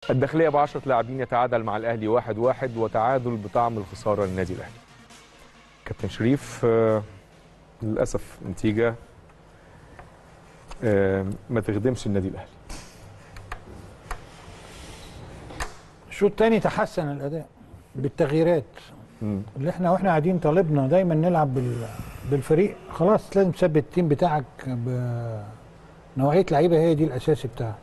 الداخلية بعشرة لاعبين يتعادل مع الأهلي واحد واحد وتعادل بطعم الخسارة للنادي الأهلي كابتن شريف آه، للأسف نتيجة آه، ما تخدمش النادي الأهلي الشوط الثاني تحسن الاداء بالتغييرات مم. اللي احنا واحنا قاعدين طالبنا دايما نلعب بال... بالفريق خلاص لازم تثبت التيم بتاعك بنوعيه لعيبه هي دي الاساسي بتاعك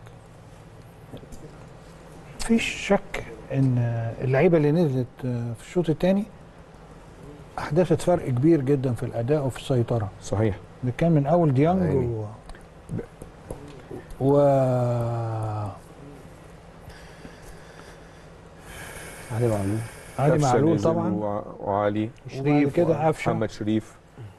مفيش شك ان اللعيبه اللي نزلت في الشوط الثاني احدثت فرق كبير جدا في الاداء وفي السيطره صحيح ده كان من اول ديانج عيني. و... و علي معلول علي قفشة معلول نزل طبعا وع- وعلي وبعد شريف كده قفشه محمد شريف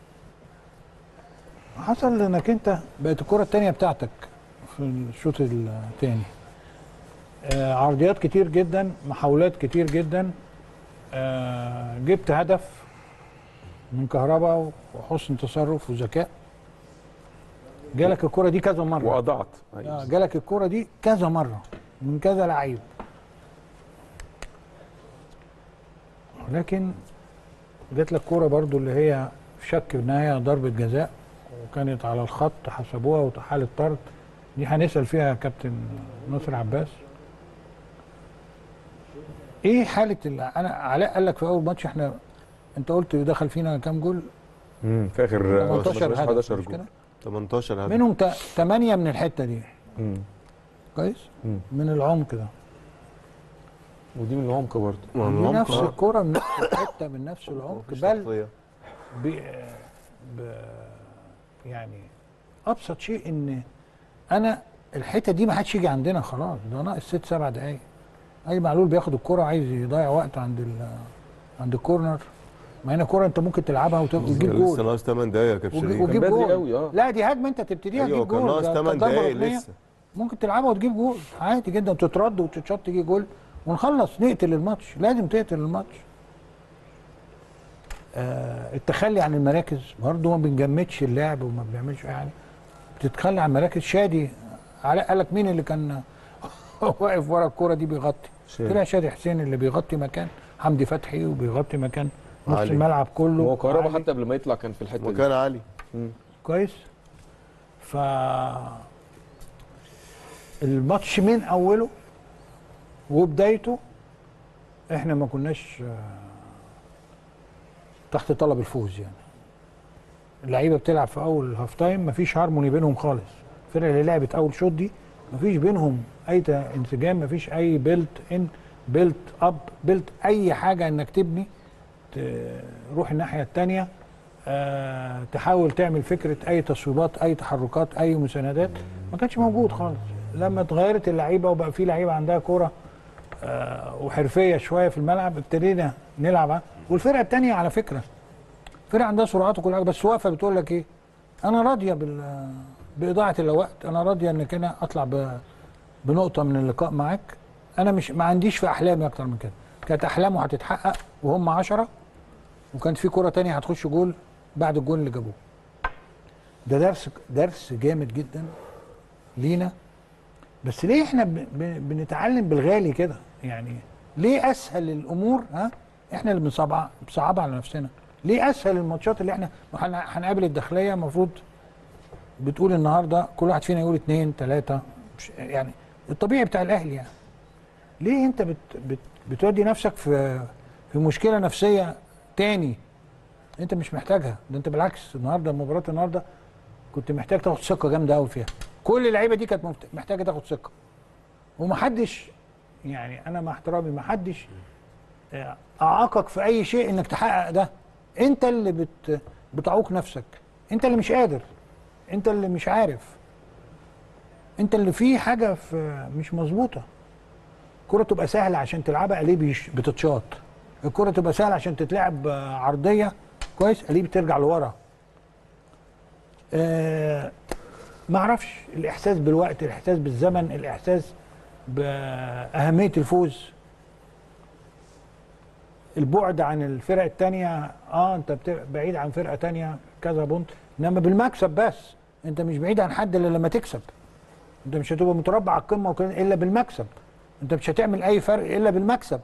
حصل انك انت بقت الكره الثانيه بتاعتك في الشوط الثاني آه عرضيات كتير جدا محاولات كتير جدا آه جبت هدف من كهربا وحسن تصرف وذكاء جالك الكره دي كذا مره وأضعت آه أيوة. جالك الكره دي كذا مره من كذا لعيب لكن جات لك كوره برضو اللي هي شك ان هي ضربه جزاء وكانت على الخط حسبوها وحاله طرد دي هنسال فيها كابتن ناصر عباس ايه حاله ال- انا علاء قال لك في اول ماتش احنا انت قلت دخل فينا كام جول مم. في آخر 18 هدف 11 مش جول كده 18 هدف منهم 8 من الحته دي مم. كويس مم. من العمق ده ودي من العمق برضه ما دي هم نفس آه. الكرة من نفس الحتة من نفس العمق مفيش بل تغطية. ب... ب... يعني أبسط شيء إن أنا الحتة دي ما حدش يجي عندنا خلاص ده ناقص ست سبع دقايق أي معلول بياخد الكرة عايز يضيع وقت عند ال... عند الكورنر ما هنا كرة أنت ممكن تلعبها وت- وتجيب كان لسه جول ناقص 8 دقايق يا كابتن وج- شريف وجيب بدري جول قوي، آه. لا دي هجمة أنت تبتديها ايوه تجيب كان جول ناقص ده 8 ضربة دقايق ركنية. لسه ممكن تلعبها وتجيب جول عادي جدا تترد وتتشط تجي جول ونخلص نقتل الماتش لازم تقتل الماتش آه التخلي عن المراكز برضه ما بنجمدش اللعب وما بنعملش اي حاجه بتتخلى عن المراكز شادي علاء قال لك مين اللي كان واقف ورا الكوره دي بيغطي شادي. طلع شادي حسين اللي بيغطي مكان حمدي فتحي وبيغطي مكان نص علي. الملعب كله هو كهربا علي. حتى قبل ما يطلع كان في الحتة دي وكان علي كويس ف الماتش من اوله وبدايته احنا ما كناش آه، تحت طلب الفوز يعني اللعيبه بتلعب في اول هاف تايم مفيش هارموني بينهم خالص الفرقه اللي لعبت اول شوط دي مفيش بينهم اي ت- انسجام مفيش اي بيلت ان بيلت اب بيلت اي حاجه انك تبني تروح الناحيه الثانيه آه، تحاول تعمل فكره اي تصويبات اي تحركات اي مساندات ما كانش موجود خالص لما اتغيرت اللعيبه وبقى في لعيبه عندها كوره آه، وحرفيه شويه في الملعب ابتدينا نلعب والفرقه الثانيه على فكره فرقه عندها سرعات وكل حاجه بس واقفه بتقول لك ايه انا راضيه بال باضاعه الوقت انا راضيه انك انا اطلع ب... بنقطه من اللقاء معاك انا مش ما عنديش في احلامي اكتر من كده كانت احلامه هتتحقق وهم عشرة وكانت في كره تانية هتخش جول بعد الجول اللي جابوه ده درس درس جامد جدا لينا بس ليه احنا ب... ب... بنتعلم بالغالي كده يعني ليه اسهل الامور ها احنا اللي بنصعبها بنصعبها على نفسنا ليه اسهل الماتشات اللي احنا هن- هنقابل الداخليه المفروض بتقول النهارده كل واحد فينا يقول اثنين ثلاثه يعني الطبيعي بتاع الاهلي يعني ليه انت بت بت بتودي نفسك في في مشكله نفسيه تاني انت مش محتاجها ده انت بالعكس النهارده مباراه النهارده كنت محتاج تاخد ثقه جامده قوي فيها كل اللعيبه دي كانت مفت- محتاجه تاخد ثقه ومحدش يعني انا مع احترامي محدش آه، اعاقك في اي شيء انك تحقق ده انت اللي بت بتعوق نفسك انت اللي مش قادر انت اللي مش عارف انت اللي فيه حاجه في مش مظبوطه الكره تبقى سهله عشان تلعبها قليل بيش- بتتشاط الكره تبقى سهله عشان تتلعب آه، عرضيه كويس قليل بترجع لورا آه ما اعرفش الاحساس بالوقت الاحساس بالزمن الاحساس باهميه الفوز البعد عن الفرق التانية اه انت بت- بعيد عن فرقه تانية كذا بونت انما بالمكسب بس انت مش بعيد عن حد الا لما تكسب انت مش هتبقى متربع على القمه وكده الا بالمكسب انت مش هتعمل اي فرق الا بالمكسب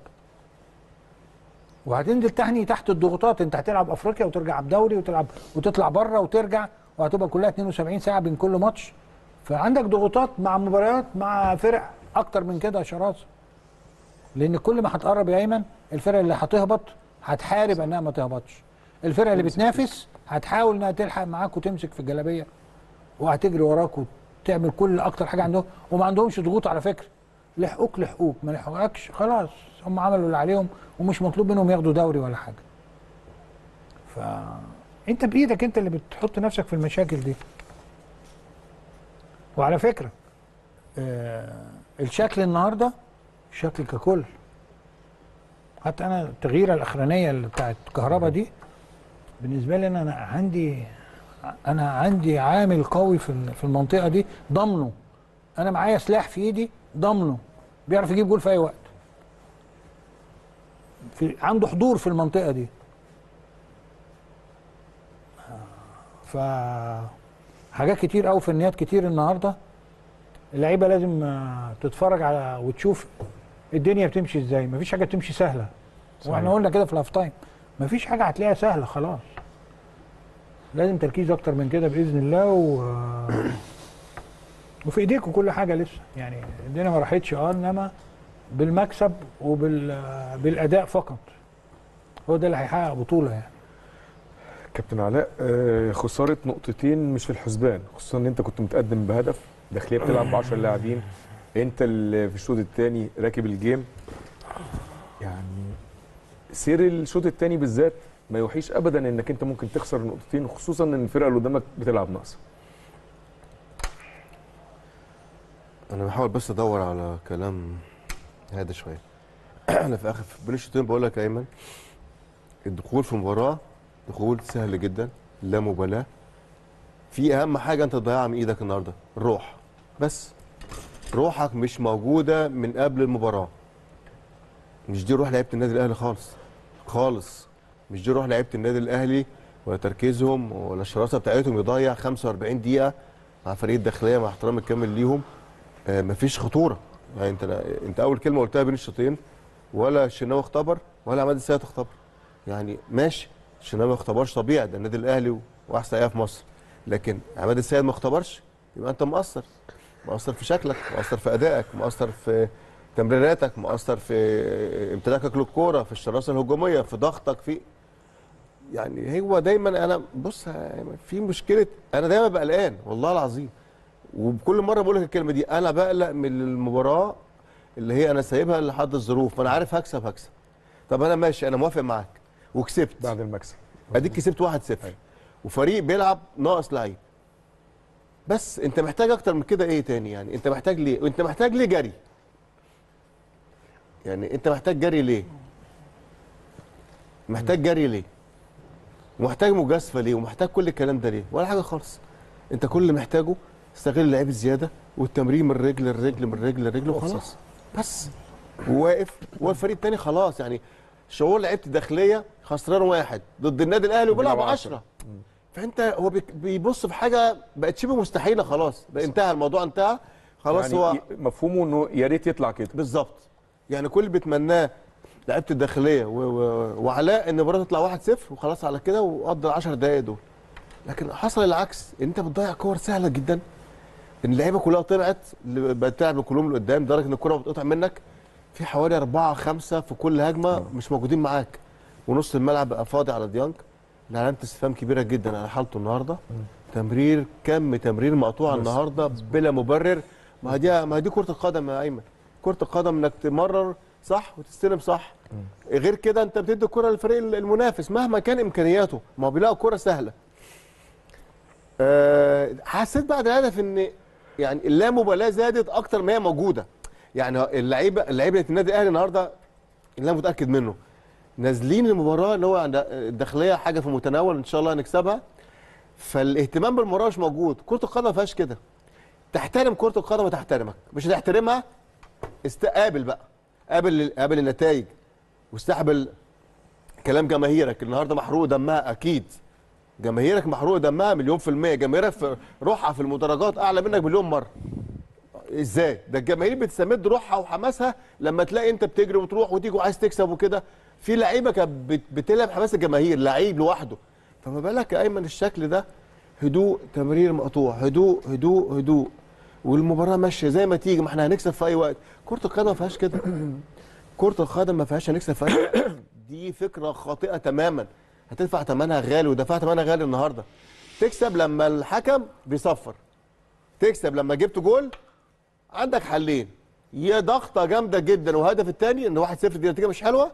وهتنزل تحني تحت الضغوطات انت هتلعب افريقيا وترجع بدوري وتلعب وتطلع بره وترجع وهتبقى كلها 72 ساعه بين كل ماتش فعندك ضغوطات مع مباريات مع فرق اكتر من كده شراسه لان كل ما هتقرب يا ايمن الفرق اللي هتهبط هتحارب انها ما تهبطش الفرق اللي بتنافس هتحاول انها تلحق معاك وتمسك في الجلابيه وهتجري وراك وتعمل كل اكتر حاجه عندهم وما عندهمش ضغوط على فكره لحقوك لحقوك ما لحقوكش خلاص هم عملوا اللي عليهم ومش مطلوب منهم ياخدوا دوري ولا حاجه ف انت بايدك انت اللي بتحط نفسك في المشاكل دي وعلى فكره آه الشكل النهارده الشكل ككل حتى انا التغييره الاخرانيه اللي بتاعت كهربا دي بالنسبه لي انا أنا عندي انا عندي عامل قوي في ال- في المنطقه دي ضامنه انا معايا سلاح في ايدي ضامنه بيعرف يجيب جول في اي وقت في عنده حضور في المنطقه دي ف حاجات كتير قوي فنيات كتير النهارده اللعيبه لازم آه، تتفرج على وتشوف الدنيا بتمشي ازاي مفيش حاجه بتمشي سهله واحنا قلنا كده في الهاف تايم مفيش حاجه هتلاقيها سهله خلاص لازم تركيز اكتر من كده باذن الله و وفي ايديكم كل حاجه لسه يعني الدنيا ما راحتش اه انما بالمكسب وبالاداء فقط هو ده اللي هيحقق بطوله يعني كابتن علاء آه، خساره نقطتين مش في الحسبان خصوصا ان انت كنت متقدم بهدف داخليه بتلعب ب 10 لاعبين انت اللي في الشوط الثاني راكب الجيم يعني سير الشوط الثاني بالذات ما يوحيش ابدا انك انت ممكن تخسر نقطتين خصوصا ان الفرقه اللي قدامك بتلعب ناقصه انا بحاول بس ادور على كلام هادي شويه انا في اخر بين الشوطين بقول لك يا ايمن الدخول في مباراه دخول سهل جدا لا مبالاه في اهم حاجه انت تضيعها من ايدك النهارده الروح بس روحك مش موجوده من قبل المباراه مش دي روح لعيبه النادي الاهلي خالص خالص مش دي روح لعيبه النادي الاهلي ولا تركيزهم ولا الشراسه بتاعتهم يضيع 45 دقيقه مع فريق الداخليه مع احترامي الكامل ليهم آه، مفيش خطوره يعني انت انت اول كلمه قلتها بين الشوطين ولا الشناوي اختبر ولا عماد السيد اختبر يعني ماشي الشناوي ما اختبرش طبيعي ده النادي الاهلي و- واحسن لعيبه في مصر لكن عماد السيد ما اختبرش يبقى انت مقصر مقصر في شكلك مقصر في ادائك مقصر في تمريراتك مقصر في امتلاكك للكوره في الشراسه الهجوميه في ضغطك في يعني هو دايما انا بص في مشكله انا دايما بقلقان والله العظيم وبكل مره بقول لك الكلمه دي انا بقلق من المباراه اللي هي انا سايبها لحد الظروف ما انا عارف هكسب هكسب طب انا ماشي انا موافق معاك وكسبت بعد المكسب اديك كسبت 1-0 وفريق بيلعب ناقص لعيب بس انت محتاج اكتر من كده ايه تاني يعني انت محتاج ليه وانت محتاج ليه جري يعني انت محتاج جري ليه محتاج جري ليه ومحتاج مجازفه ليه ومحتاج كل الكلام ده ليه ولا حاجه خالص انت كل اللي محتاجه استغل اللعيب الزياده والتمرين من رجل لرجل من رجل لرجل وخلاص بس وواقف والفريق التاني خلاص يعني شعور لعيبه الداخليه خسران واحد ضد النادي الاهلي وبيلعب وبيلعب 10 فانت هو بيك- بيبص في حاجه بقت شبه مستحيله خلاص بقى انتهى الموضوع انتهى خلاص يعني هو ي- مفهومه انه يا ريت يطلع كده بالظبط يعني كل اللي بيتمناه لعيبه الداخليه و... و... وعلاء ان المباراه تطلع 1-0 وخلاص على كده وقضى ال 10 دقائق دول لكن حصل العكس انت بتضيع كور سهله جدا ان اللعيبه كلها طلعت اللي بقت تلعب كلهم لقدام لدرجه ان الكره بتقطع منك في حوالي أربعة خمسة في كل هجمة مش موجودين معاك ونص الملعب بقى فاضي على ديانج ده علامة استفهام كبيرة جدا على حالته النهاردة تمرير كم تمرير مقطوع النهاردة بلا مبرر ما هي دي ما هي دي كرة القدم يا أيمن كرة القدم انك تمرر صح وتستلم صح غير كده انت بتدي الكرة للفريق المنافس مهما كان امكانياته ما هو بيلاقوا كرة سهلة أه حسيت بعد الهدف ان يعني اللامبالاه زادت اكتر ما هي موجوده يعني اللعيبه اللعيبه النادي الاهلي النهارده اللي انا متاكد منه نازلين المباراه اللي هو عند الداخليه حاجه في المتناول ان شاء الله هنكسبها فالاهتمام بالمباراه مش موجود كره القدم ما فيهاش كده تحترم كره القدم وتحترمك مش هتحترمها استقابل بقى قابل قابل النتائج واستقبل كلام جماهيرك النهارده محروق دمها اكيد جماهيرك محروق دمها مليون في المية جماهيرك في روحها في المدرجات أعلى منك مليون مرة ازاي ده الجماهير بتستمد روحها وحماسها لما تلاقي انت بتجري وتروح وتيجي وعايز تكسب وكده في لعيبه كانت بت- بتلعب حماس الجماهير لعيب لوحده فما بالك يا ايمن الشكل ده هدوء تمرير مقطوع هدوء هدوء هدوء والمباراه ماشيه زي ما تيجي ما احنا هنكسب في اي وقت كره القدم ما فيهاش كده كره القدم ما فيهاش هنكسب في اي وقت دي فكره خاطئه تماما هتدفع ثمنها غالي ودفعت ثمنها غالي النهارده تكسب لما الحكم بيصفر تكسب لما جبت جول عندك حلين يا ضغطه جامده جدا وهدف الثاني ان 1-0 دي نتيجه مش حلوه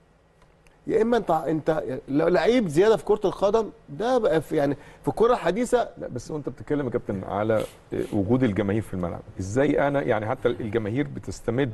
يا اما انت انت لو لعيب زياده في كره القدم ده بقى في يعني في الكره الحديثه لا بس وانت بتتكلم يا كابتن على وجود الجماهير في الملعب ازاي انا يعني حتى الجماهير بتستمد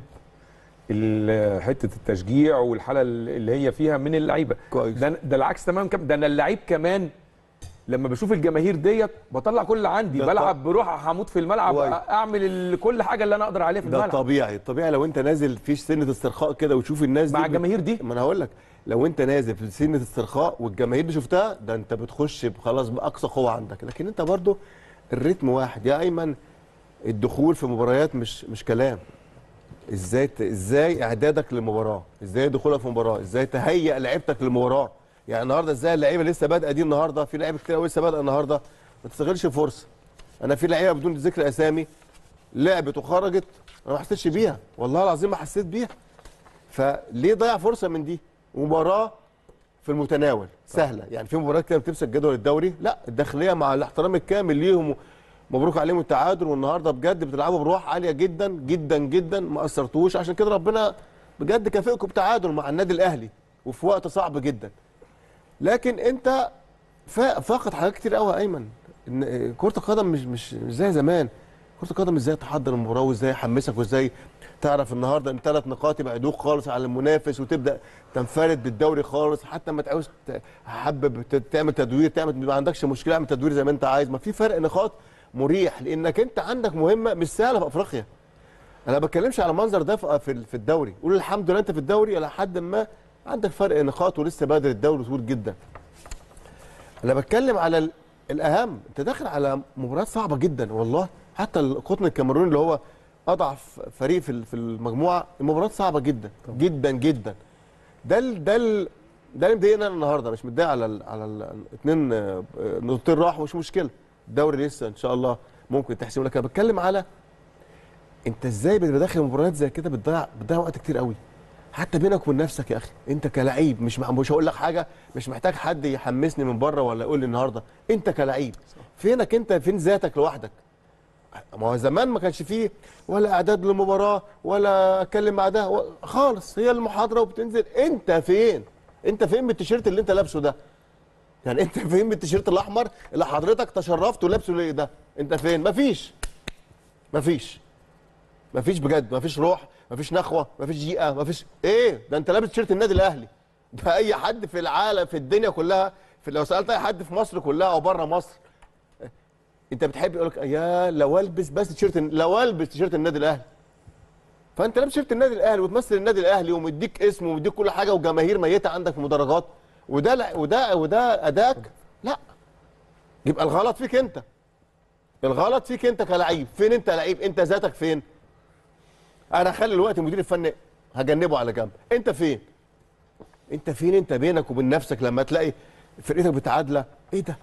ال- حته التشجيع والحاله اللي هي فيها من اللعيبه كويس. ده ده العكس تماما كم ده انا اللعيب كمان لما بشوف الجماهير ديت بطلع كل اللي عندي ده بلعب بروح هموت في الملعب كويس. اعمل ال- كل حاجه اللي انا اقدر عليها في ده الملعب الطبيعي الطبيعي لو انت نازل في سنه استرخاء كده وتشوف الناس مع دي الجماهير دي ما انا هقول لك لو انت نازل في سنه استرخاء والجماهير دي شفتها ده انت بتخش خلاص باقصى قوه عندك لكن انت برضو الريتم واحد يا ايمن الدخول في مباريات مش مش كلام ازاي ت- ازاي اعدادك للمباراه ازاي دخولك في المباراه ازاي تهيئ لعيبتك للمباراه يعني النهارده ازاي اللعيبه لسه بادئه دي النهارده في لعيبه كتير قوي لسه بادئه النهارده ما تستغلش الفرصه انا في لعيبه بدون ذكر اسامي لعبت وخرجت انا ما حسيتش بيها والله العظيم ما حسيت بيها فليه ضيع فرصه من دي مباراه في المتناول سهله يعني في مباريات كده بتمسك جدول الدوري لا الداخليه مع الاحترام الكامل ليهم مبروك عليهم التعادل والنهارده بجد بتلعبوا بروح عاليه جدا جدا جدا ما قصرتوش عشان كده ربنا بجد كافئكم بتعادل مع النادي الاهلي وفي وقت صعب جدا لكن انت فا- فاقد حاجات كتير قوي يا ايمن ان كره القدم مش مش مش زي زمان كره القدم ازاي تحضر المباراه وازاي يحمسك وازاي تعرف النهارده ان ثلاث نقاط يبعدوك خالص على المنافس وتبدا تنفرد بالدوري خالص حتى ما تعوز ت- حابب ت- تعمل تدوير تعمل ما عندكش مشكله اعمل تدوير زي ما انت عايز ما في فرق نقاط مريح لانك انت عندك مهمه مش سهله في افريقيا انا ما بتكلمش على منظر ده في في- في الدوري قول الحمد لله انت في الدوري الى حد ما عندك فرق نقاط ولسه بادر الدوري طول جدا انا بتكلم على ال- الاهم انت داخل على مباريات صعبه جدا والله حتى القطن الكاميروني اللي هو اضعف فريق في ال- في المجموعه المباريات صعبه جدا جدا جدا ده ال ده ال ده اللي مضايقني انا النهارده مش متضايق على ال على الاثنين نقطتين راحوا مش مشكله الدوري لسه ان شاء الله ممكن تحسمه لك انا بتكلم على انت ازاي بتبقى داخل مباريات زي كده بتضيع بتضيع وقت كتير قوي حتى بينك وبين نفسك يا اخي انت كلعيب مش مع... مش هقول لك حاجه مش محتاج حد يحمسني من بره ولا يقول لي النهارده انت كلعيب فينك انت فين ذاتك لوحدك ما هو زمان ما كانش فيه ولا اعداد للمباراه ولا اتكلم مع ده و... خالص هي المحاضره وبتنزل انت فين انت فين بالتيشيرت اللي انت لابسه ده يعني انت فين بالتيشيرت الاحمر اللي حضرتك تشرفت ولابسه ليه ده انت فين مفيش مفيش مفيش بجد مفيش روح مفيش نخوه مفيش دقيقه مفيش ايه ده انت لابس تيشيرت النادي الاهلي ده اي حد في العالم في الدنيا كلها في لو سالت اي حد في مصر كلها او بره مصر انت بتحب يقول لك يا لو البس بس تيشيرت لو البس تيشيرت النادي الاهلي فانت لابس تيشيرت النادي الاهلي وتمثل النادي الاهلي ومديك اسم ومديك كل حاجه وجماهير ميته عندك في مدرجات وده لا وده وده اداك لا يبقى الغلط فيك انت الغلط فيك انت كلعيب فين انت لعيب انت ذاتك فين انا هخلي الوقت المدير الفني هجنبه على جنب انت فين انت فين انت بينك وبين نفسك لما تلاقي فرقتك بتعادله ايه ده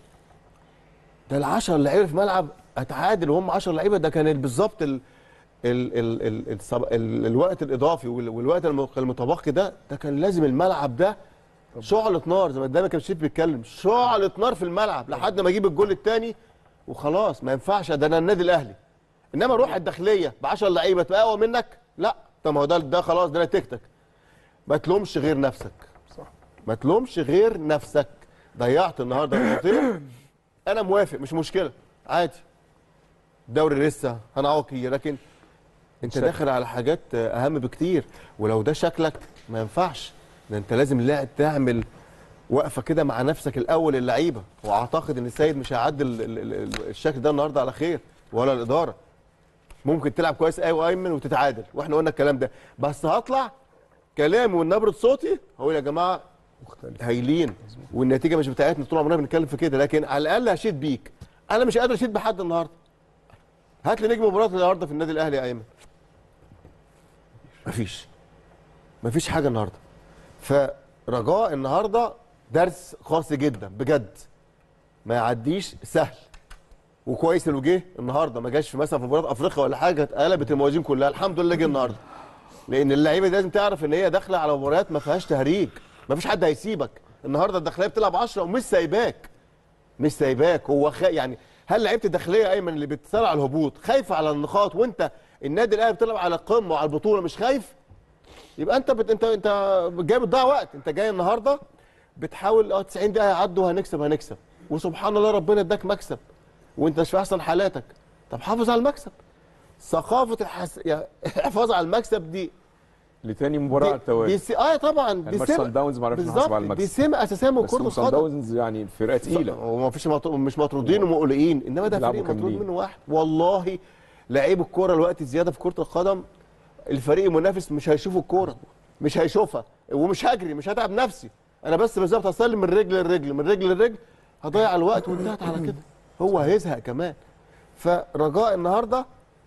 ده ال10 لعيبه في الملعب اتعادل وهم 10 لعيبه ده كان بالظبط ال ال ال ال ال ال الوقت الاضافي وال- والوقت الم- المتبقي ده ده كان لازم الملعب ده شعلة نار زي ما دايما كان شريف بيتكلم شعلة نار في الملعب لحد ما اجيب الجول الثاني وخلاص ما ينفعش ده انا النادي الاهلي انما روح الداخليه ب 10 لعيبه تبقى اقوى منك لا طب ما هو ده ده خلاص ده نتيجتك ما تلومش غير نفسك صح. ما تلومش غير نفسك ضيعت النهارده نقطتين انا موافق مش مشكله عادي الدوري لسه هنعوق كتير لكن انت شكل. داخل على حاجات اهم بكتير ولو ده شكلك ما ينفعش ده انت لازم لا تعمل وقفه كده مع نفسك الاول اللعيبه واعتقد ان السيد مش هيعدي ال- ال- ال- الشكل ده النهارده على خير ولا الاداره ممكن تلعب كويس قوي ايمن وتتعادل واحنا قلنا الكلام ده بس هطلع كلامي ونبره صوتي هقول يا جماعه مختلف هايلين والنتيجه مش بتاعتنا طول عمرنا بنتكلم في كده لكن على الاقل هشيد بيك انا مش قادر اشيد بحد النهارده هات لي نجم مباراه النهارده في النادي الاهلي يا ايمن مفيش مفيش حاجه النهارده فرجاء النهارده درس قاسي جدا بجد ما يعديش سهل وكويس انه جه النهارده ما جاش في مثلا في مباراه افريقيا ولا حاجه اتقلبت الموازين كلها الحمد لله جه النهارده لان اللعيبه دي لازم تعرف ان هي داخله على مباريات ما فيهاش تهريج ما فيش حد هيسيبك النهارده الداخليه بتلعب 10 ومش سايباك مش سايباك هو خ... يعني هل لعيبه الداخليه ايمن اللي بتصارع على الهبوط خايفه على النقاط وانت النادي الاهلي بتلعب على القمه وعلى البطوله مش خايف يبقى انت بت... انت انت جاي بتضيع وقت انت جاي النهارده بتحاول اه 90 دقيقه هيعدوا هنكسب هنكسب وسبحان الله ربنا اداك مكسب وانت مش في احسن حالاتك طب حافظ على المكسب ثقافه الحس... يعني الحفاظ على المكسب دي لتاني مباراه على دي, التوالي دي س... اه طبعا دي الماتش سان داونز ما عرفش نحاسب على بالظبط دي المكسب سمه اساسيه من بس كره هو سان القدم داونز يعني فرقه تقيله وما فيش مطر... مش مطرودين ومقلقين انما ده بيلعبوا فريق مطرود كاملين. منه واحد والله لعيب الكوره الوقت زياده في كره القدم الفريق المنافس مش هيشوف الكوره مش هيشوفها ومش هجري مش هتعب نفسي انا بس بالظبط هسلم من رجل لرجل من رجل لرجل هضيع الوقت وانتهت على كده هو هيزهق كمان فرجاء النهارده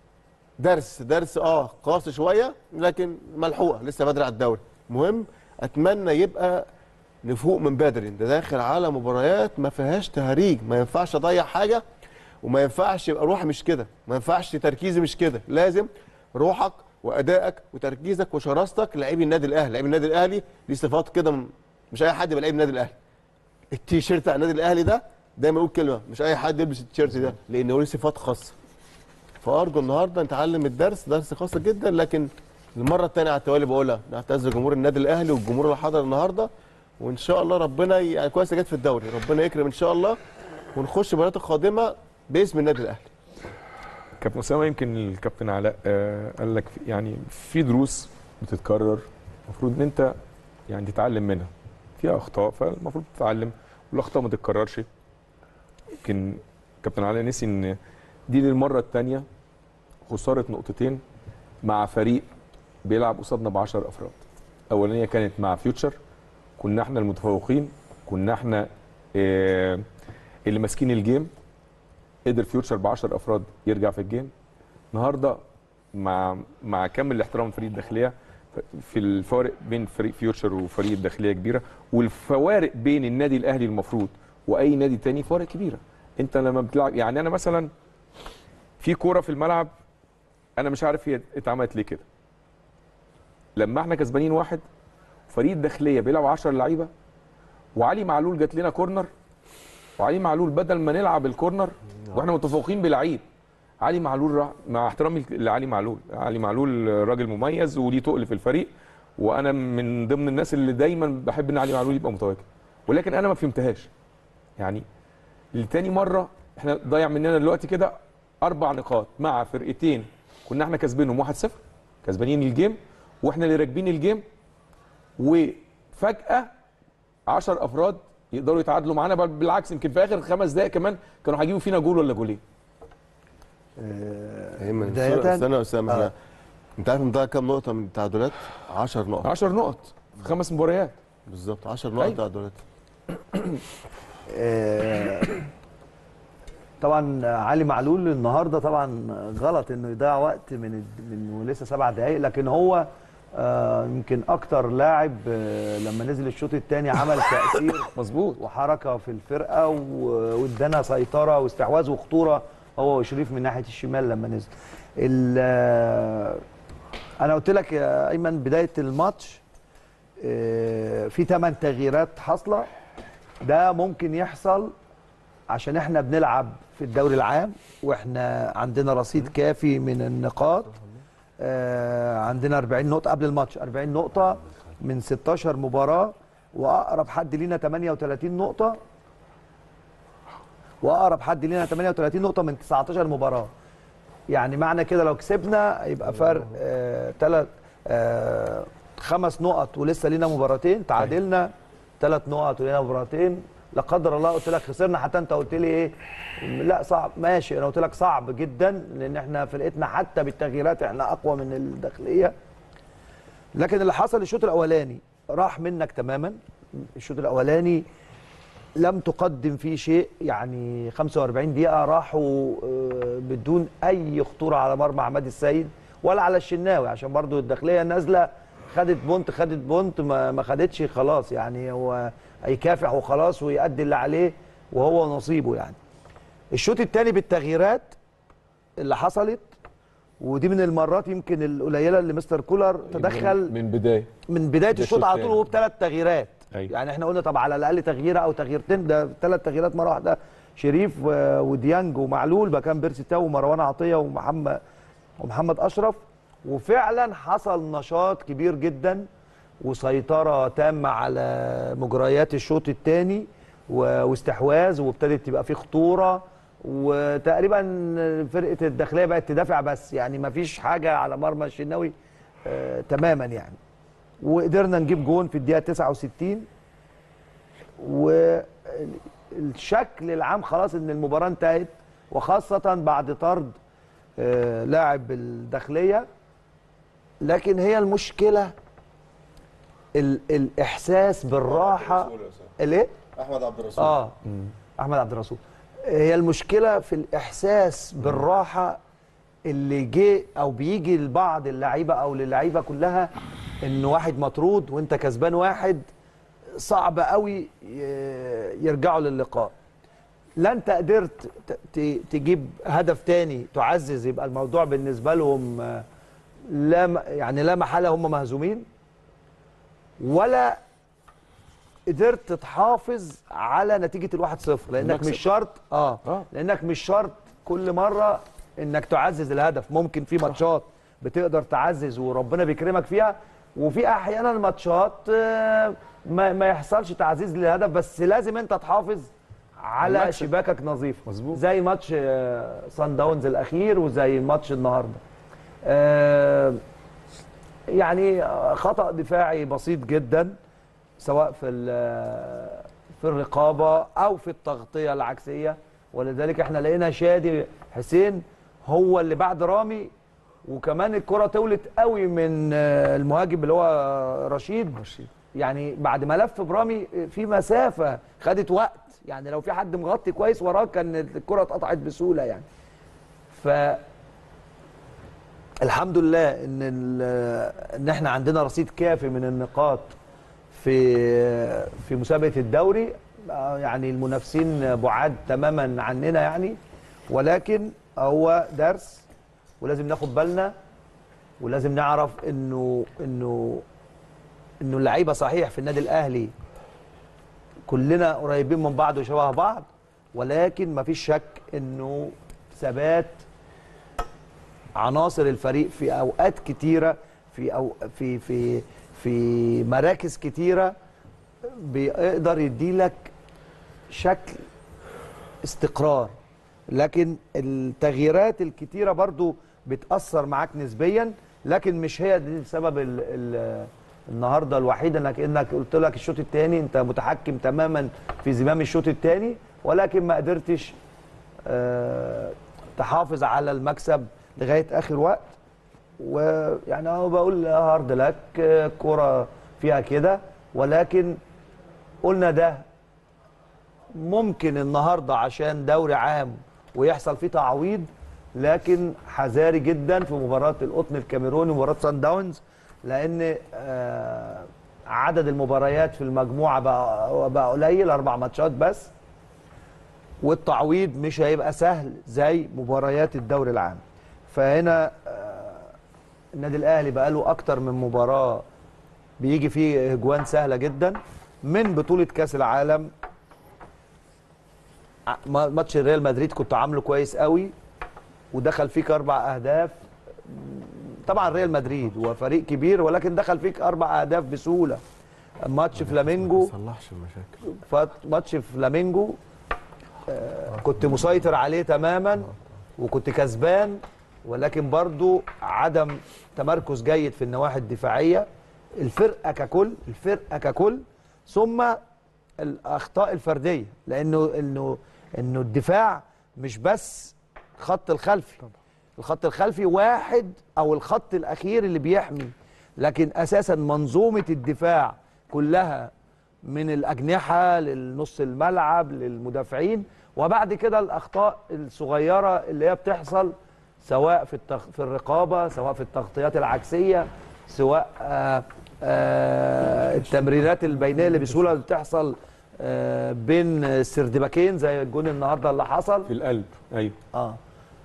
درس درس اه قاسي شويه لكن ملحوقه لسه بدري على الدوري مهم اتمنى يبقى نفوق من بدري انت داخل على مباريات ما فيهاش تهريج ما ينفعش اضيع حاجه وما ينفعش يبقى روحي مش كده ما ينفعش تركيزي مش كده لازم روحك وادائك وتركيزك وشراستك لاعبي النادي الاهلي لاعبي النادي الاهلي ليه صفات كده م- مش اي حد يبقى لعيب النادي الاهلي التيشيرت بتاع النادي الاهلي ده دايما اقول كلمه مش اي حد يلبس التيشيرت ده لانه ليه صفات خاصه فارجو النهارده نتعلم الدرس درس خاص جدا لكن المره الثانيه على التوالي بقولها نعتذر جمهور النادي الاهلي والجمهور اللي حضر النهارده وان شاء الله ربنا ي- يعني كويس جت في الدوري ربنا يكرم ان شاء الله ونخش المباريات القادمه باسم النادي الاهلي كابتن اسامه يمكن الكابتن علاء آه قال لك في- يعني في دروس بتتكرر المفروض ان انت يعني تتعلم منها فيها اخطاء فالمفروض تتعلم والاخطاء ما تتكررش يمكن كابتن علاء نسي ان دي للمره الثانيه خساره نقطتين مع فريق بيلعب قصادنا ب 10 افراد اولانيه كانت مع فيوتشر كنا احنا المتفوقين كنا احنا آه اللي ماسكين الجيم قدر فيوتشر ب 10 افراد يرجع في الجيم النهارده مع مع كامل الاحترام فريق الداخليه في الفارق بين فريق فيوتشر وفريق الداخليه كبيره والفوارق بين النادي الاهلي المفروض واي نادي تاني فوارق كبيره انت لما بتلعب يعني انا مثلا في كوره في الملعب انا مش عارف هي اتعملت ليه كده لما احنا كسبانين واحد فريق الداخليه بيلعب 10 لعيبه وعلي معلول جات لنا كورنر وعلي معلول بدل ما نلعب الكورنر واحنا متفوقين بلعيب علي معلول راح مع احترامي لعلي معلول علي معلول راجل مميز وليه تقل في الفريق وانا من ضمن الناس اللي دايما بحب ان علي معلول يبقى متواجد ولكن انا ما فهمتهاش يعني لتاني مره احنا ضيع مننا دلوقتي كده اربع نقاط مع فرقتين كنا احنا كسبانهم 1-0 كسبانين الجيم واحنا اللي راكبين الجيم وفجاه 10 افراد يقدروا يتعادلوا معانا بل بالعكس يمكن في اخر خمس دقائق كمان كانوا هيجيبوا فينا جول ولا جولين ايمن بداية- استنى يا اسامه آه. احنا انت عارف مضيع كام نقطه من التعادلات 10 نقط 10 نقط في خمس مباريات بالظبط 10 نقط أيوة. تعادلات آه، طبعا علي معلول النهارده طبعا غلط انه يضيع وقت من من لسه سبع دقائق لكن هو آه، يمكن اكتر لاعب آه، لما نزل الشوط الثاني عمل تاثير مظبوط وحركه في الفرقه و- وادانا سيطره واستحواذ وخطوره هو وشريف من ناحيه الشمال لما نزل. ال- آه، انا قلت لك يا ايمن بدايه الماتش آه، في ثمان تغييرات حاصله ده ممكن يحصل عشان احنا بنلعب في الدوري العام واحنا عندنا رصيد كافي من النقاط آه، عندنا 40 نقطة قبل الماتش 40 نقطة من 16 مباراة وأقرب حد لينا 38 نقطة وأقرب حد لينا 38 نقطة من 19 مباراة يعني معنى كده لو كسبنا يبقى فرق ثلاث آه خمس نقط ولسه لينا مباراتين تعادلنا ثلاث نقط ولينا مباراتين لا قدر الله قلت لك خسرنا حتى انت قلت لي ايه لا صعب ماشي انا قلت لك صعب جدا لان احنا فرقتنا حتى بالتغييرات احنا اقوى من الداخليه لكن اللي حصل الشوط الاولاني راح منك تماما الشوط الاولاني لم تقدم فيه شيء يعني 45 دقيقة راحوا آه، بدون أي خطورة على مرمى عماد السيد ولا على الشناوي عشان برضو الداخلية نازلة خدت بونت خدت بونت ما, ما خدتش خلاص يعني هو هيكافح وخلاص ويأدي اللي عليه وهو نصيبه يعني الشوط الثاني بالتغييرات اللي حصلت ودي من المرات يمكن القليله اللي مستر كولر تدخل من بدايه من بدايه ده الشوط الشوط على طول التاني. وهو بثلاث تغييرات أيوة. يعني احنا قلنا طب على الاقل تغييره او تغييرتين ده ثلاث تغييرات مره واحده شريف و- وديانج ومعلول بقى كان بيرسي تاو ومروان عطيه ومحمد ومحمد اشرف وفعلا حصل نشاط كبير جدا وسيطره تامه على مجريات الشوط الثاني واستحواذ وابتدت تبقى في خطوره وتقريبا فرقه الداخليه بقت تدافع بس يعني ما فيش حاجه على مرمى الشناوي آه تماما يعني وقدرنا نجيب جون في الدقيقه 69 والشكل العام خلاص ان المباراه انتهت وخاصه بعد طرد آه، لاعب الداخليه لكن هي المشكله ال الاحساس بالراحه الايه احمد عبد الرسول اه احمد عبد الرسول هي المشكله في الاحساس بالراحه اللي جه او بيجي لبعض اللعيبه او للعيبه كلها ان واحد مطرود وانت كسبان واحد صعب قوي ي- يرجعوا للقاء لا انت قدرت ت- ت- تجيب هدف تاني تعزز يبقى الموضوع بالنسبه لهم آه، لا م- يعني لا محاله هم مهزومين ولا قدرت تحافظ على نتيجه الواحد صفر لانك المكسب. مش شرط اه آه. لانك مش شرط كل مره انك تعزز الهدف ممكن في ماتشات بتقدر تعزز وربنا بيكرمك فيها وفي احيانا ماتشات آه، ما, ما يحصلش تعزيز للهدف بس لازم انت تحافظ على المكسب. شباكك نظيفه مظبوط. زي ماتش آه، صن داونز الاخير وزي ماتش النهارده آه، يعني آه، خطا دفاعي بسيط جدا سواء في ال- في الرقابه او في التغطيه العكسيه ولذلك احنا لقينا شادي حسين هو اللي بعد رامي وكمان الكره طولت قوي من آه، المهاجم اللي هو رشيد رشيد. يعني بعد ما لف برامي في مسافه خدت وقت يعني لو في حد مغطي كويس وراه كان الكره اتقطعت بسهوله يعني ف الحمد لله ان ال- ان احنا عندنا رصيد كافي من النقاط في في مسابقه الدوري آه، يعني المنافسين بعاد تماما عننا يعني ولكن هو درس ولازم ناخد بالنا ولازم نعرف انه انه انه اللعيبه صحيح في النادي الاهلي كلنا قريبين من بعض وشبه بعض ولكن مفيش شك انه ثبات عناصر الفريق في اوقات كتيره في أو في في في مراكز كتيره بيقدر يديلك شكل استقرار لكن التغييرات الكتيره برضو بتاثر معاك نسبيا لكن مش هي دي السبب ال ال النهارده الوحيد انك انك قلت لك الشوط الثاني انت متحكم تماما في زمام الشوط الثاني ولكن ما قدرتش آه، تحافظ على المكسب لغايه اخر وقت ويعني انا بقول هارد لك آه، كرة فيها كده ولكن قلنا ده ممكن النهارده عشان دوري عام ويحصل فيه تعويض لكن حذاري جدا في مباراه القطن الكاميروني ومباراه سان داونز لان آه، عدد المباريات في المجموعه بقى بقى قليل اربع ماتشات بس والتعويض مش هيبقى سهل زي مباريات الدوري العام فهنا آه، النادي الاهلي بقى له اكتر من مباراه بيجي فيه اجوان سهله جدا من بطوله كاس العالم ع- ما- ماتش ريال مدريد كنت عامله كويس قوي ودخل فيك اربع اهداف طبعا ريال مدريد هو فريق كبير ولكن دخل فيك اربع اهداف بسهوله ماتش فلامينجو ما يصلحش المشاكل فات ماتش فلامينجو آه، كنت مسيطر عليه تماما وكنت كسبان ولكن برضو عدم تمركز جيد في النواحي الدفاعيه الفرقه ككل الفرقه ككل ثم الاخطاء الفرديه لانه انه انه الدفاع مش بس خط الخلفي الخط الخلفي واحد او الخط الاخير اللي بيحمي لكن اساسا منظومه الدفاع كلها من الاجنحه للنص الملعب للمدافعين وبعد كده الاخطاء الصغيره اللي هي بتحصل سواء في التغ... في الرقابه سواء في التغطيات العكسيه سواء آه آه التمريرات البينيه اللي بسهوله بتحصل آه بين السردباكين زي الجون النهارده اللي حصل في القلب ايوه اه,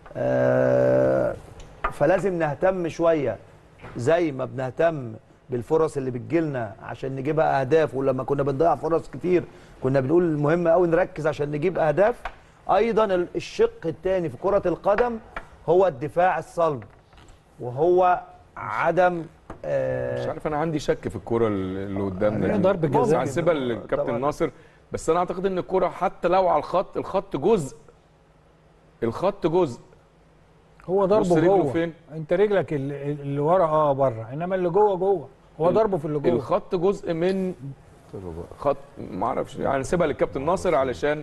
آه فلازم نهتم شويه زي ما بنهتم بالفرص اللي بتجيلنا عشان نجيبها اهداف ولما كنا بنضيع فرص كتير كنا بنقول مهم قوي نركز عشان نجيب اهداف ايضا ال- الشق الثاني في كره القدم هو الدفاع الصلب وهو عدم مش آه عارف انا عندي شك في الكوره اللي قدامنا هي دي. ضربة بص، جزاء. هنسيبها طبعاً. للكابتن ناصر بس انا اعتقد ان الكوره حتى لو على الخط الخط جزء الخط جزء هو بص ضربه رجله جوه فين؟ انت رجلك ال- اللي ورا اه بره انما اللي جوه جوه هو ال- ضربه في اللي جوه الخط جزء من خط ما اعرفش يعني نسيبها للكابتن ناصر علشان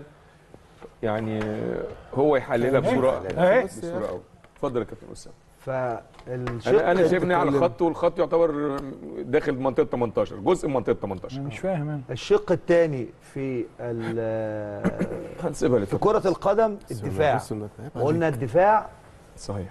يعني هو يحللها بصوره أهي. بصوره قوي اتفضل يا كابتن اسامه فالشق انا انا شايف ان هي على الخط والخط يعتبر داخل منطقه 18 جزء من منطقه 18 انا مش فاهم انا الشق الثاني في ال- هنسيبها في للكابتن كره القدم الدفاع بص إنك عيب قلنا الدفاع صحيح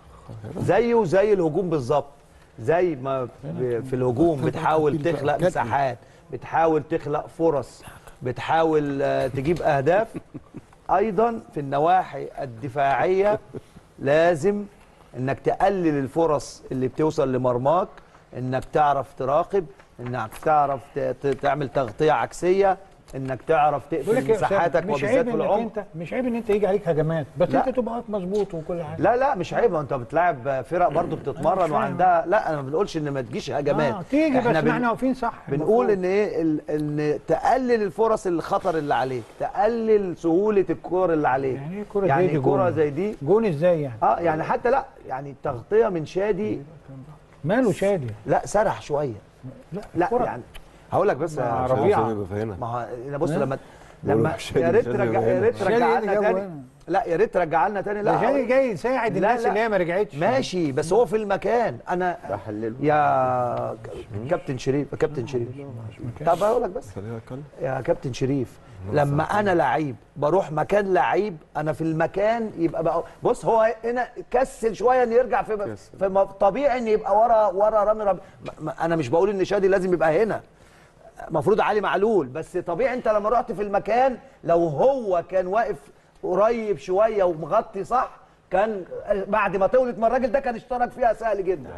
زيه زي الهجوم بالظبط زي ما ب- في الهجوم بتحاول تخلق مساحات بتحاول تخلق فرص بتحاول آه، تجيب اهداف ايضا في النواحي الدفاعيه لازم انك تقلل الفرص اللي بتوصل لمرماك انك تعرف تراقب انك تعرف ت- ت- تعمل تغطيه عكسيه انك تعرف بقول تقفل لك يا أسامة، مساحاتك مش وبالذات عيب في انك العمق انت مش عيب ان انت يجي عليك هجمات بس لا. انت تبقى واقف مظبوط وكل حاجه لا لا مش عيب ما انت بتلاعب فرق برضو مش بتتمرن فاهم. وعندها لا انا ما بنقولش ان ما تجيش هجمات آه تيجي بس احنا ما احنا بن... واقفين صح بنقول المفروض. ان ايه ال- ان تقلل الفرص الخطر اللي عليك تقلل سهوله الكور اللي عليك يعني ايه كرة زي يعني دي كرة جون؟ زي دي جون ازاي يعني اه يعني حتى لا يعني تغطيه من شادي ماله شادي لا سرح شويه لا لا الكرة- يعني هقول لك بس يا مع شباب، ربيعة. عشان يبقى فاهمها. ما هو أنا بص ها؟ لما بقول لما لك شادي يا ريت شادي ترجع هنا. يا ريت شادي ترجع اللي لنا جابه تاني هنا. لا يا ريت ترجع لنا تاني لا ده شادي هقول- جاي يساعد لا، الناس لا. اللي هي ما رجعتش ماشي بس هو في المكان انا بحلله يا ك- كابتن شريف كابتن شريف طب اقول لك بس خليها اتكلم يا كابتن شريف لما انا لعيب بروح مكان لعيب انا في المكان يبقى بقى بص هو هنا كسل شويه ان يرجع في, كسل. في م- طبيعي ان يبقى ورا ورا رامي رامي ما- ما- انا مش بقول ان شادي لازم يبقى هنا المفروض علي معلول بس طبيعي انت لما رحت في المكان لو هو كان واقف قريب شويه ومغطي صح كان بعد ما تولد من الراجل ده كان اشترك فيها سهل جدا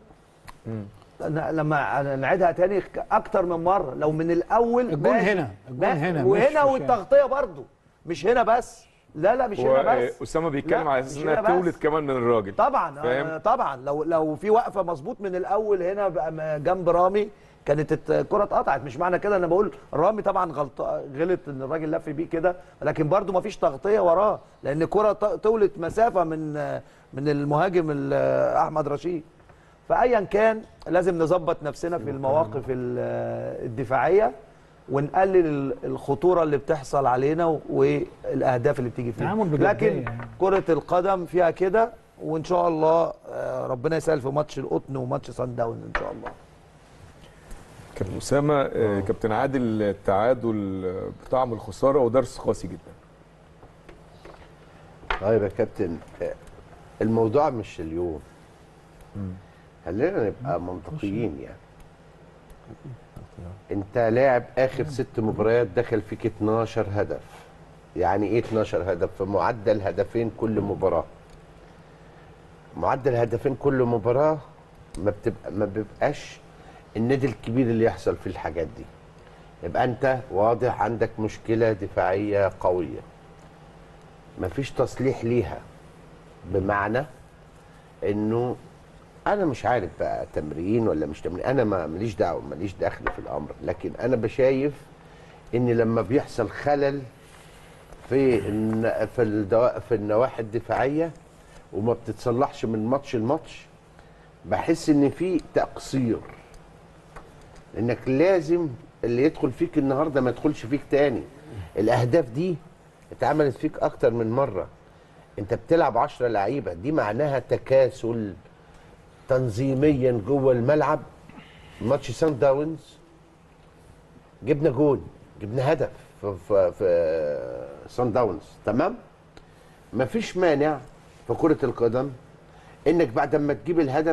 أنا لما نعيدها تاني اكتر من مره لو من الاول الجون ماشي. هنا، الجون ما- هنا، وهنا مش- مش والتغطيه برضو مش هنا بس لا لا مش هنا بس اسامه بيتكلم لا، على اساس مش انها هنا بس. تولد كمان من الراجل طبعا فاهم؟ آه طبعا لو لو في وقفه مظبوط من الاول هنا بقى م- جنب رامي كانت الت- الكره اتقطعت مش معنى كده انا بقول رامي طبعا غلط غلط ان الراجل لف بيه كده لكن برده ما فيش تغطيه وراه لان الكره ط- طولت مسافه من آه، من المهاجم ال- آه، احمد رشيد فايا كان لازم نظبط نفسنا في المواقف ال- آه، الدفاعيه ونقلل ال- الخطوره اللي بتحصل علينا والاهداف اللي بتيجي فينا تعامل بجدية لكن يعني. كره القدم فيها كده وان شاء الله آه، ربنا يسهل في ماتش القطن وماتش سان داونز ان شاء الله كابتن اسامه آه، كابتن عادل التعادل آه، بطعم الخساره ودرس قاسي جدا طيب يا كابتن آه، الموضوع مش اليوم خلينا نبقى منطقيين يعني انت لاعب اخر ست مباريات دخل فيك 12 هدف يعني ايه 12 هدف في معدل هدفين كل مباراه معدل هدفين كل مباراه ما بتبقى ما بيبقاش النادي الكبير اللي يحصل فيه الحاجات دي يبقى انت واضح عندك مشكله دفاعيه قويه مفيش تصليح ليها بمعنى انه انا مش عارف بقى تمرين ولا مش تمرين انا ما ماليش دعوه ماليش دخل في الامر لكن انا بشايف ان لما بيحصل خلل في الن- في الدوا- في النواحي الدفاعيه وما بتتصلحش من ماتش لماتش بحس ان في تقصير لانك لازم اللي يدخل فيك النهارده ما يدخلش فيك تاني الاهداف دي اتعملت فيك اكتر من مره انت بتلعب 10 لعيبه دي معناها تكاسل تنظيميا جوه الملعب ماتش سان داونز جبنا جون جبنا هدف في في, في سان داونز تمام مفيش مانع في كره القدم انك بعد ما تجيب الهدف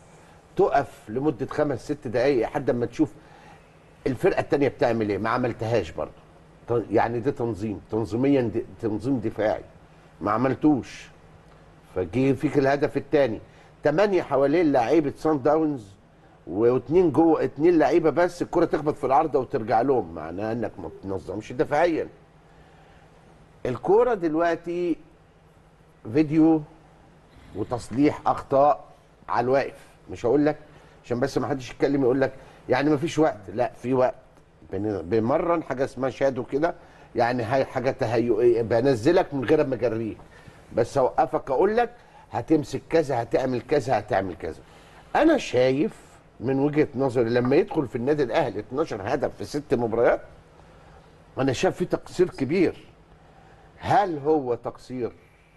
تقف لمده خمس ست دقائق لحد ما تشوف الفرقه الثانيه بتعمل ايه ما عملتهاش برضه ط- يعني ده تنظيم تنظيميا د- تنظيم دفاعي ما عملتوش فجي فيك الهدف الثاني ثمانيه حوالين لعيبه سان داونز واثنين جوه اثنين لعيبه بس الكره تخبط في العارضه وترجع لهم معناها انك ما بتنظمش دفاعيا الكوره دلوقتي فيديو وتصليح اخطاء على الواقف مش هقول لك عشان بس ما حدش يتكلم يقول لك يعني ما فيش وقت لا في وقت بن- بمرن حاجه اسمها شادو كده يعني هاي حاجه تهيئيه بنزلك من غير ما اجريك بس اوقفك اقول لك هتمسك كذا هتعمل كذا هتعمل كذا انا شايف من وجهه نظري لما يدخل في النادي الاهلي 12 هدف في ست مباريات انا شايف في تقصير كبير هل هو تقصير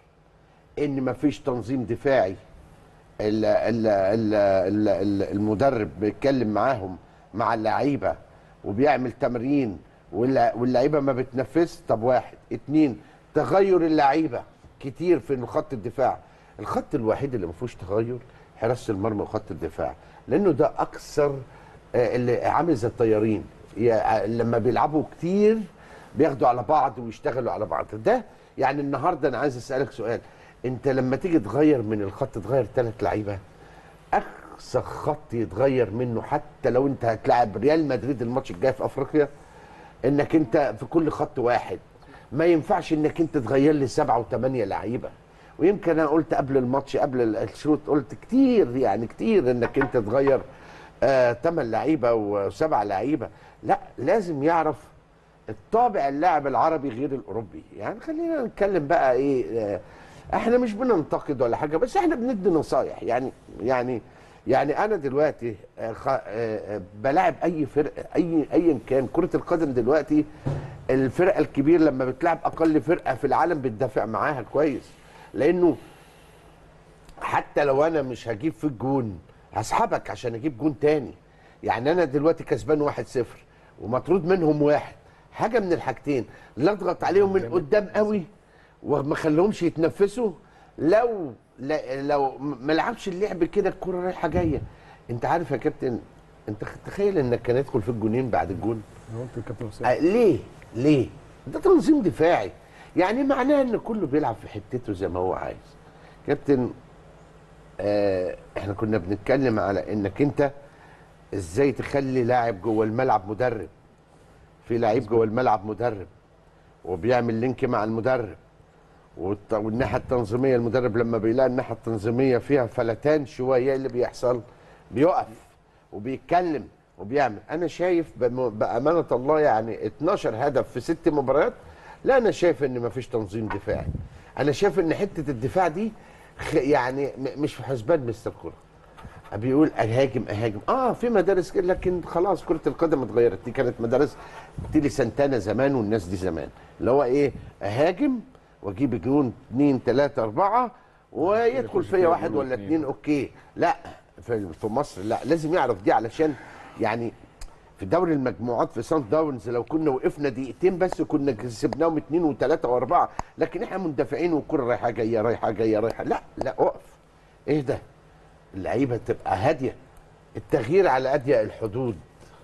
ان مفيش تنظيم دفاعي ال ال ال ال ال المدرب بيتكلم معاهم مع اللعيبه وبيعمل تمرين واللع- واللعيبه ما بتنفذش طب واحد اتنين تغير اللعيبه كتير في خط الدفاع الخط الوحيد اللي ما فيهوش تغير حراسه المرمى وخط الدفاع لانه ده اكثر آه، اللي عامل زي الطيارين يا- لما بيلعبوا كتير بياخدوا على بعض ويشتغلوا على بعض ده يعني النهارده انا عايز اسالك سؤال انت لما تيجي تغير من الخط تغير ثلاث لعيبه اقصى خط يتغير منه حتى لو انت هتلاعب ريال مدريد الماتش الجاي في افريقيا انك انت في كل خط واحد ما ينفعش انك انت تغير لي سبعه وثمانيه لعيبه ويمكن انا قلت قبل الماتش قبل الشوط قلت كتير يعني كتير انك انت تغير آه ثمان لعيبه وسبع لعيبه لا لازم يعرف الطابع اللاعب العربي غير الاوروبي يعني خلينا نتكلم بقى ايه آه، احنا مش بننتقد ولا حاجه بس احنا بندي نصايح يعني يعني يعني انا دلوقتي آه، خ- آه، آه، بلاعب اي فرقه اي ايا كان كره القدم دلوقتي الفرقه الكبير لما بتلعب اقل فرقه في العالم بتدافع معاها كويس لانه حتى لو انا مش هجيب في الجون هسحبك عشان اجيب جون تاني يعني انا دلوقتي كسبان واحد صفر ومطرود منهم واحد حاجه من الحاجتين لا اضغط عليهم من قدام قوي وما خليهمش يتنفسوا لو لا لو ما لعبش اللعب كده الكره رايحه جايه انت عارف يا كابتن انت تخيل انك كان يدخل في الجونين بعد الجون انا قلت الكابتن حسام آه، ليه؟ ليه؟ ده تنظيم دفاعي يعني معناه ان كله بيلعب في حتته زي ما هو عايز كابتن آه احنا كنا بنتكلم على انك انت ازاي تخلي لاعب جوه الملعب مدرب في لعيب جوه الملعب مدرب وبيعمل لينك مع المدرب والت- والناحيه التنظيميه المدرب لما بيلاقي الناحيه التنظيميه فيها فلتان شويه إيه اللي بيحصل بيقف وبيتكلم وبيعمل انا شايف بم- بامانه الله يعني 12 هدف في ست مباريات لا انا شايف ان مفيش تنظيم دفاعي انا شايف ان حته الدفاع دي خ- يعني م- مش في حسبان مستر كوره بيقول اهاجم اهاجم اه في مدارس كده لكن خلاص كره القدم اتغيرت دي كانت مدارس تيلي سانتانا زمان والناس دي زمان اللي هو ايه اهاجم واجيب جنون اثنين ثلاثه اربعه ويدخل فيا واحد ولا اثنين اوكي لا في في مصر لا لازم يعرف دي علشان يعني في دوري المجموعات في سان داونز لو كنا وقفنا دقيقتين بس كنا كسبناهم اثنين وثلاثه واربعه لكن احنا مندفعين والكره رايحه جايه رايحه جايه رايحه لا لا اقف ايه ده اللعيبه تبقى هاديه التغيير على اضيق الحدود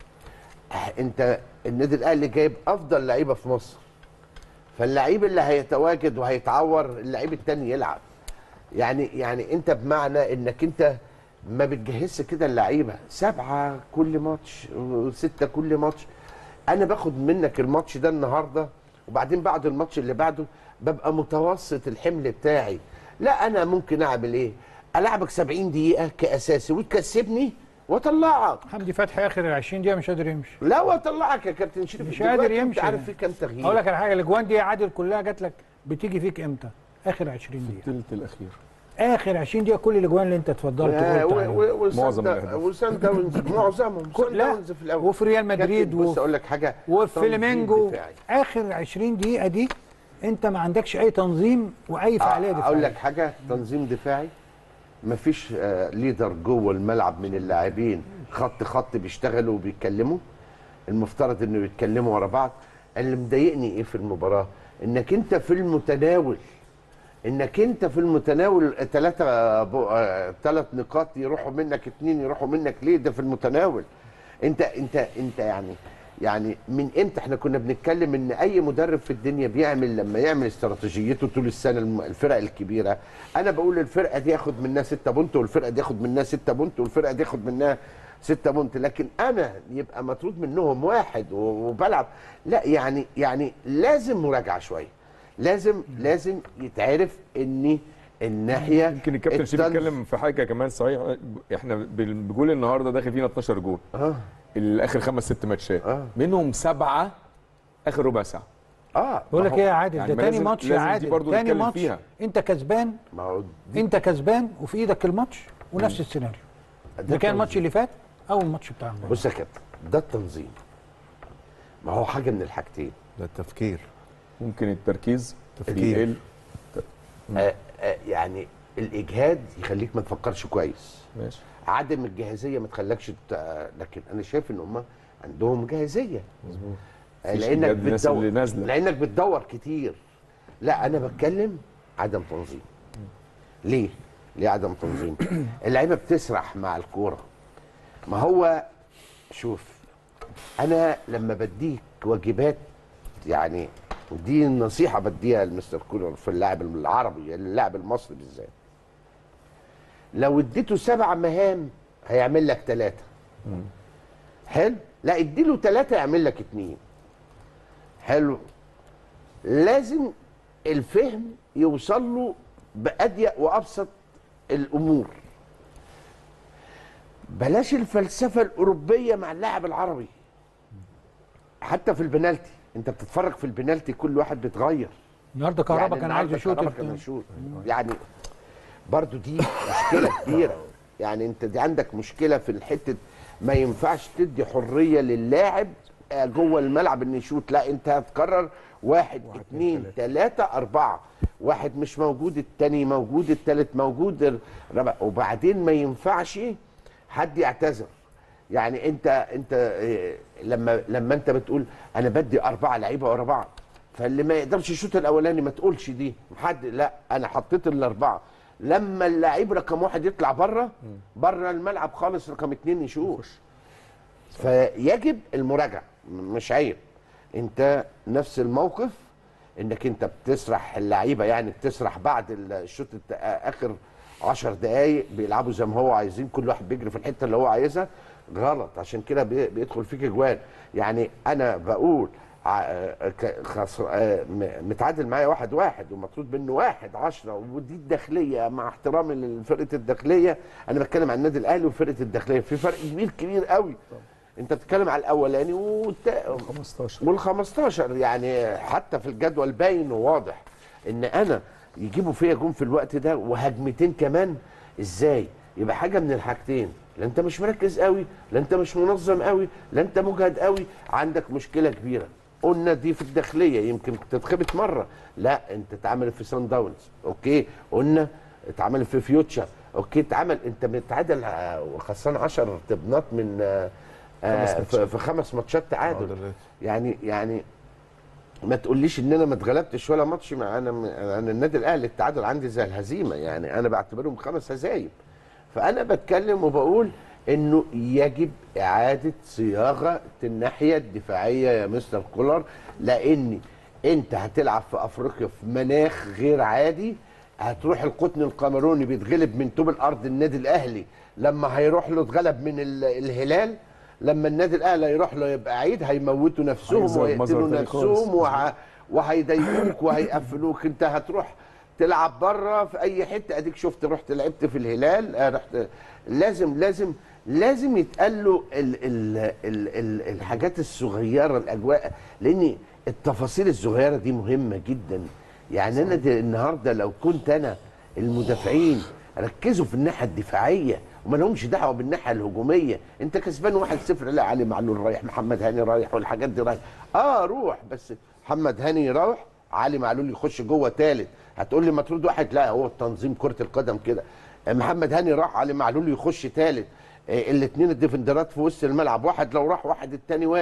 آه، انت النادي الاهلي جايب افضل لعيبه في مصر فاللعيب اللي هيتواجد وهيتعور اللعيب التاني يلعب يعني يعني انت بمعنى انك انت ما بتجهزش كده اللعيبه سبعه كل ماتش وسته كل ماتش انا باخد منك الماتش ده النهارده وبعدين بعد الماتش اللي بعده ببقى متوسط الحمل بتاعي لا انا ممكن اعمل ايه العبك 70 دقيقه كاساسي وتكسبني واطلعك حمدي فتحي اخر ال 20 دقيقه مش قادر يمشي لا واطلعك يا كابتن شريف مش دلوقتي قادر انت يمشي. عارف في كام تغيير اقول لك على حاجه الاجوان دي يا عادل كلها جات لك بتيجي فيك امتى؟ اخر 20 دقيقه الثلث الاخير اخر 20 دقيقه كل الاجوان اللي انت اتفضلت آه، وقلت و- عليها. و- وسان معظم دا- الأهداف. وسان داونز معظمهم كل- سان لا، داونز في الاول وفي ريال مدريد كابتن، بص وفي- اقول لك حاجه وفي تنظيم فليمنجو دفاعي. اخر 20 دقيقه دي انت ما عندكش اي تنظيم واي فعاليه دفاعيه اقول لك حاجه تنظيم دفاعي مفيش آه ليدر جوه الملعب من اللاعبين خط خط بيشتغلوا وبيتكلموا المفترض انه يتكلموا ورا بعض اللي مضايقني ايه في المباراه انك انت في المتناول انك انت في المتناول ثلاثة ثلاث نقاط يروحوا منك اتنين يروحوا منك ليه ده في المتناول انت انت انت يعني يعني من امتى احنا كنا بنتكلم ان اي مدرب في الدنيا بيعمل لما يعمل استراتيجيته طول السنه الم- الفرق الكبيره انا بقول الفرقه دي ياخد منها 6 بونت والفرقه دي ياخد منها 6 بونت والفرقه دي ياخد منها 6 بونت لكن انا يبقى مطرود منهم واحد و- وبلعب لا يعني يعني لازم مراجعه شويه لازم لازم يتعرف ان الناحيه يمكن الكابتن شريف التنس- اتكلم في حاجه كمان صحيح احنا بال- بجول النهارده داخل فينا 12 جول اه الاخر خمس ست ماتشات آه. منهم سبعه اخر ربع ساعه اه بقول ما لك هو- ايه يا عادل يعني ده ما تاني لازم- ماتش يا لازم دي عادل برضو تاني نتكلم ماتش فيها. انت كسبان ما هو دي انت كسبان وفي ايدك الماتش ونفس السيناريو ده كان الماتش اللي فات اول ماتش بتاع المباراة. بص يا كابتن ده التنظيم ما هو حاجه من الحاجتين ده التفكير ممكن التركيز تفكير. يقل آه آه يعني الاجهاد يخليك ما تفكرش كويس ماشي عدم الجاهزيه ما تخليكش ت- لكن انا شايف ان هم عندهم جاهزيه مظبوط آه، مفيش لانك بجد الناس بتدور اللي نازلة. لانك بتدور كتير لا انا بتكلم عدم تنظيم ليه ليه عدم تنظيم اللعيبه بتسرح مع الكوره ما هو شوف انا لما بديك واجبات يعني دي النصيحه بديها لمستر كولر في اللاعب العربي اللاعب المصري بالذات لو اديته سبع مهام هيعمل لك ثلاثه حلو لا اديله ثلاثه يعمل لك اتنين حلو لازم الفهم يوصل له باضيق وابسط الامور بلاش الفلسفه الاوروبيه مع اللاعب العربي حتى في البنالتي انت بتتفرج في البنالتي كل واحد بيتغير النهارده كهربا كان عايز النهاردة يشوط كهربا البتاع. كان يشوط يعني برضو دي مشكله كبيره يعني انت دي عندك مشكله في الحته ما ينفعش تدي حريه للاعب آه، جوه الملعب انه يشوط لا انت هتكرر واحد, واحد اتنين تلاته اربعه واحد مش موجود التاني موجود التالت موجود الرابع وبعدين ما ينفعش حد يعتذر يعني انت انت إيه، لما لما انت بتقول انا بدي اربعه لعيبه ورا بعض فاللي ما يقدرش يشوط الاولاني ما تقولش دي حد لا انا حطيت الاربعه لما اللعيب رقم واحد يطلع بره بره الملعب خالص رقم اتنين يشوط فيجب المراجعه م- مش عيب انت نفس الموقف انك انت بتسرح اللعيبه يعني بتسرح بعد الشوط الت- اخر عشر دقايق بيلعبوا زي ما هو عايزين كل واحد بيجري في الحته اللي هو عايزها غلط عشان كده بي- بيدخل فيك اجوان يعني انا بقول ع- ك- خسر آه، م- متعادل معايا واحد واحد ومطرود منه واحد عشرة ودي الداخليه مع احترامي لفرقه الداخليه انا بتكلم عن النادي الاهلي وفرقه الداخليه في فرق كبير كبير قوي انت بتتكلم على الاولاني والتا... 15 وال 15 يعني حتى في الجدول باين وواضح ان انا يجيبوا فيا جون في الوقت ده وهجمتين كمان ازاي يبقى حاجه من الحاجتين لا انت مش مركز قوي لا انت مش منظم قوي لا انت مجهد قوي عندك مشكله كبيره قلنا دي في الداخليه يمكن تتخبط مره لا انت اتعملت في سان داونز اوكي قلنا اتعمل في فيوتشر اوكي اتعمل انت متعادل آه، وخسران 10 طبنات من آه، آه، خمس في ماتشات. في خمس ماتشات تعادل تعادلات. يعني يعني ما تقوليش ان انا ما اتغلبتش ولا ماتش مع انا انا النادي الاهلي التعادل عندي زي الهزيمه يعني انا بعتبرهم خمس هزايم فانا بتكلم وبقول انه يجب اعاده صياغه الناحيه الدفاعيه يا مستر كولر لان انت هتلعب في افريقيا في مناخ غير عادي هتروح القطن القمروني بيتغلب من طوب الارض النادي الاهلي لما هيروح له اتغلب من ال- الهلال لما النادي الاهلي هيروح له يبقى عيد هيموتوا نفسهم هيظهر مظهر ويقتلوا تاني خالص. نفسهم وه... وهيضايقوك وهيقفلوك انت هتروح تلعب بره في اي حته اديك شفت رحت لعبت في الهلال آه، رحت لازم لازم لازم يتقال له ال... ال... ال... ال... الحاجات الصغيره الاجواء لان التفاصيل الصغيره دي مهمه جدا يعني انا دي النهارده لو كنت انا المدافعين ركزوا في الناحيه الدفاعيه وما لهمش دعوه بالناحيه الهجوميه انت كسبان 1-0 لا علي معلول رايح محمد هاني رايح والحاجات دي رايح اه روح بس محمد هاني يروح علي معلول يخش جوه ثالث هتقول لي مطرود واحد لا هو التنظيم كره القدم كده محمد هاني راح علي معلول يخش ثالث الاثنين الديفندرات في وسط الملعب واحد لو راح واحد التاني واقف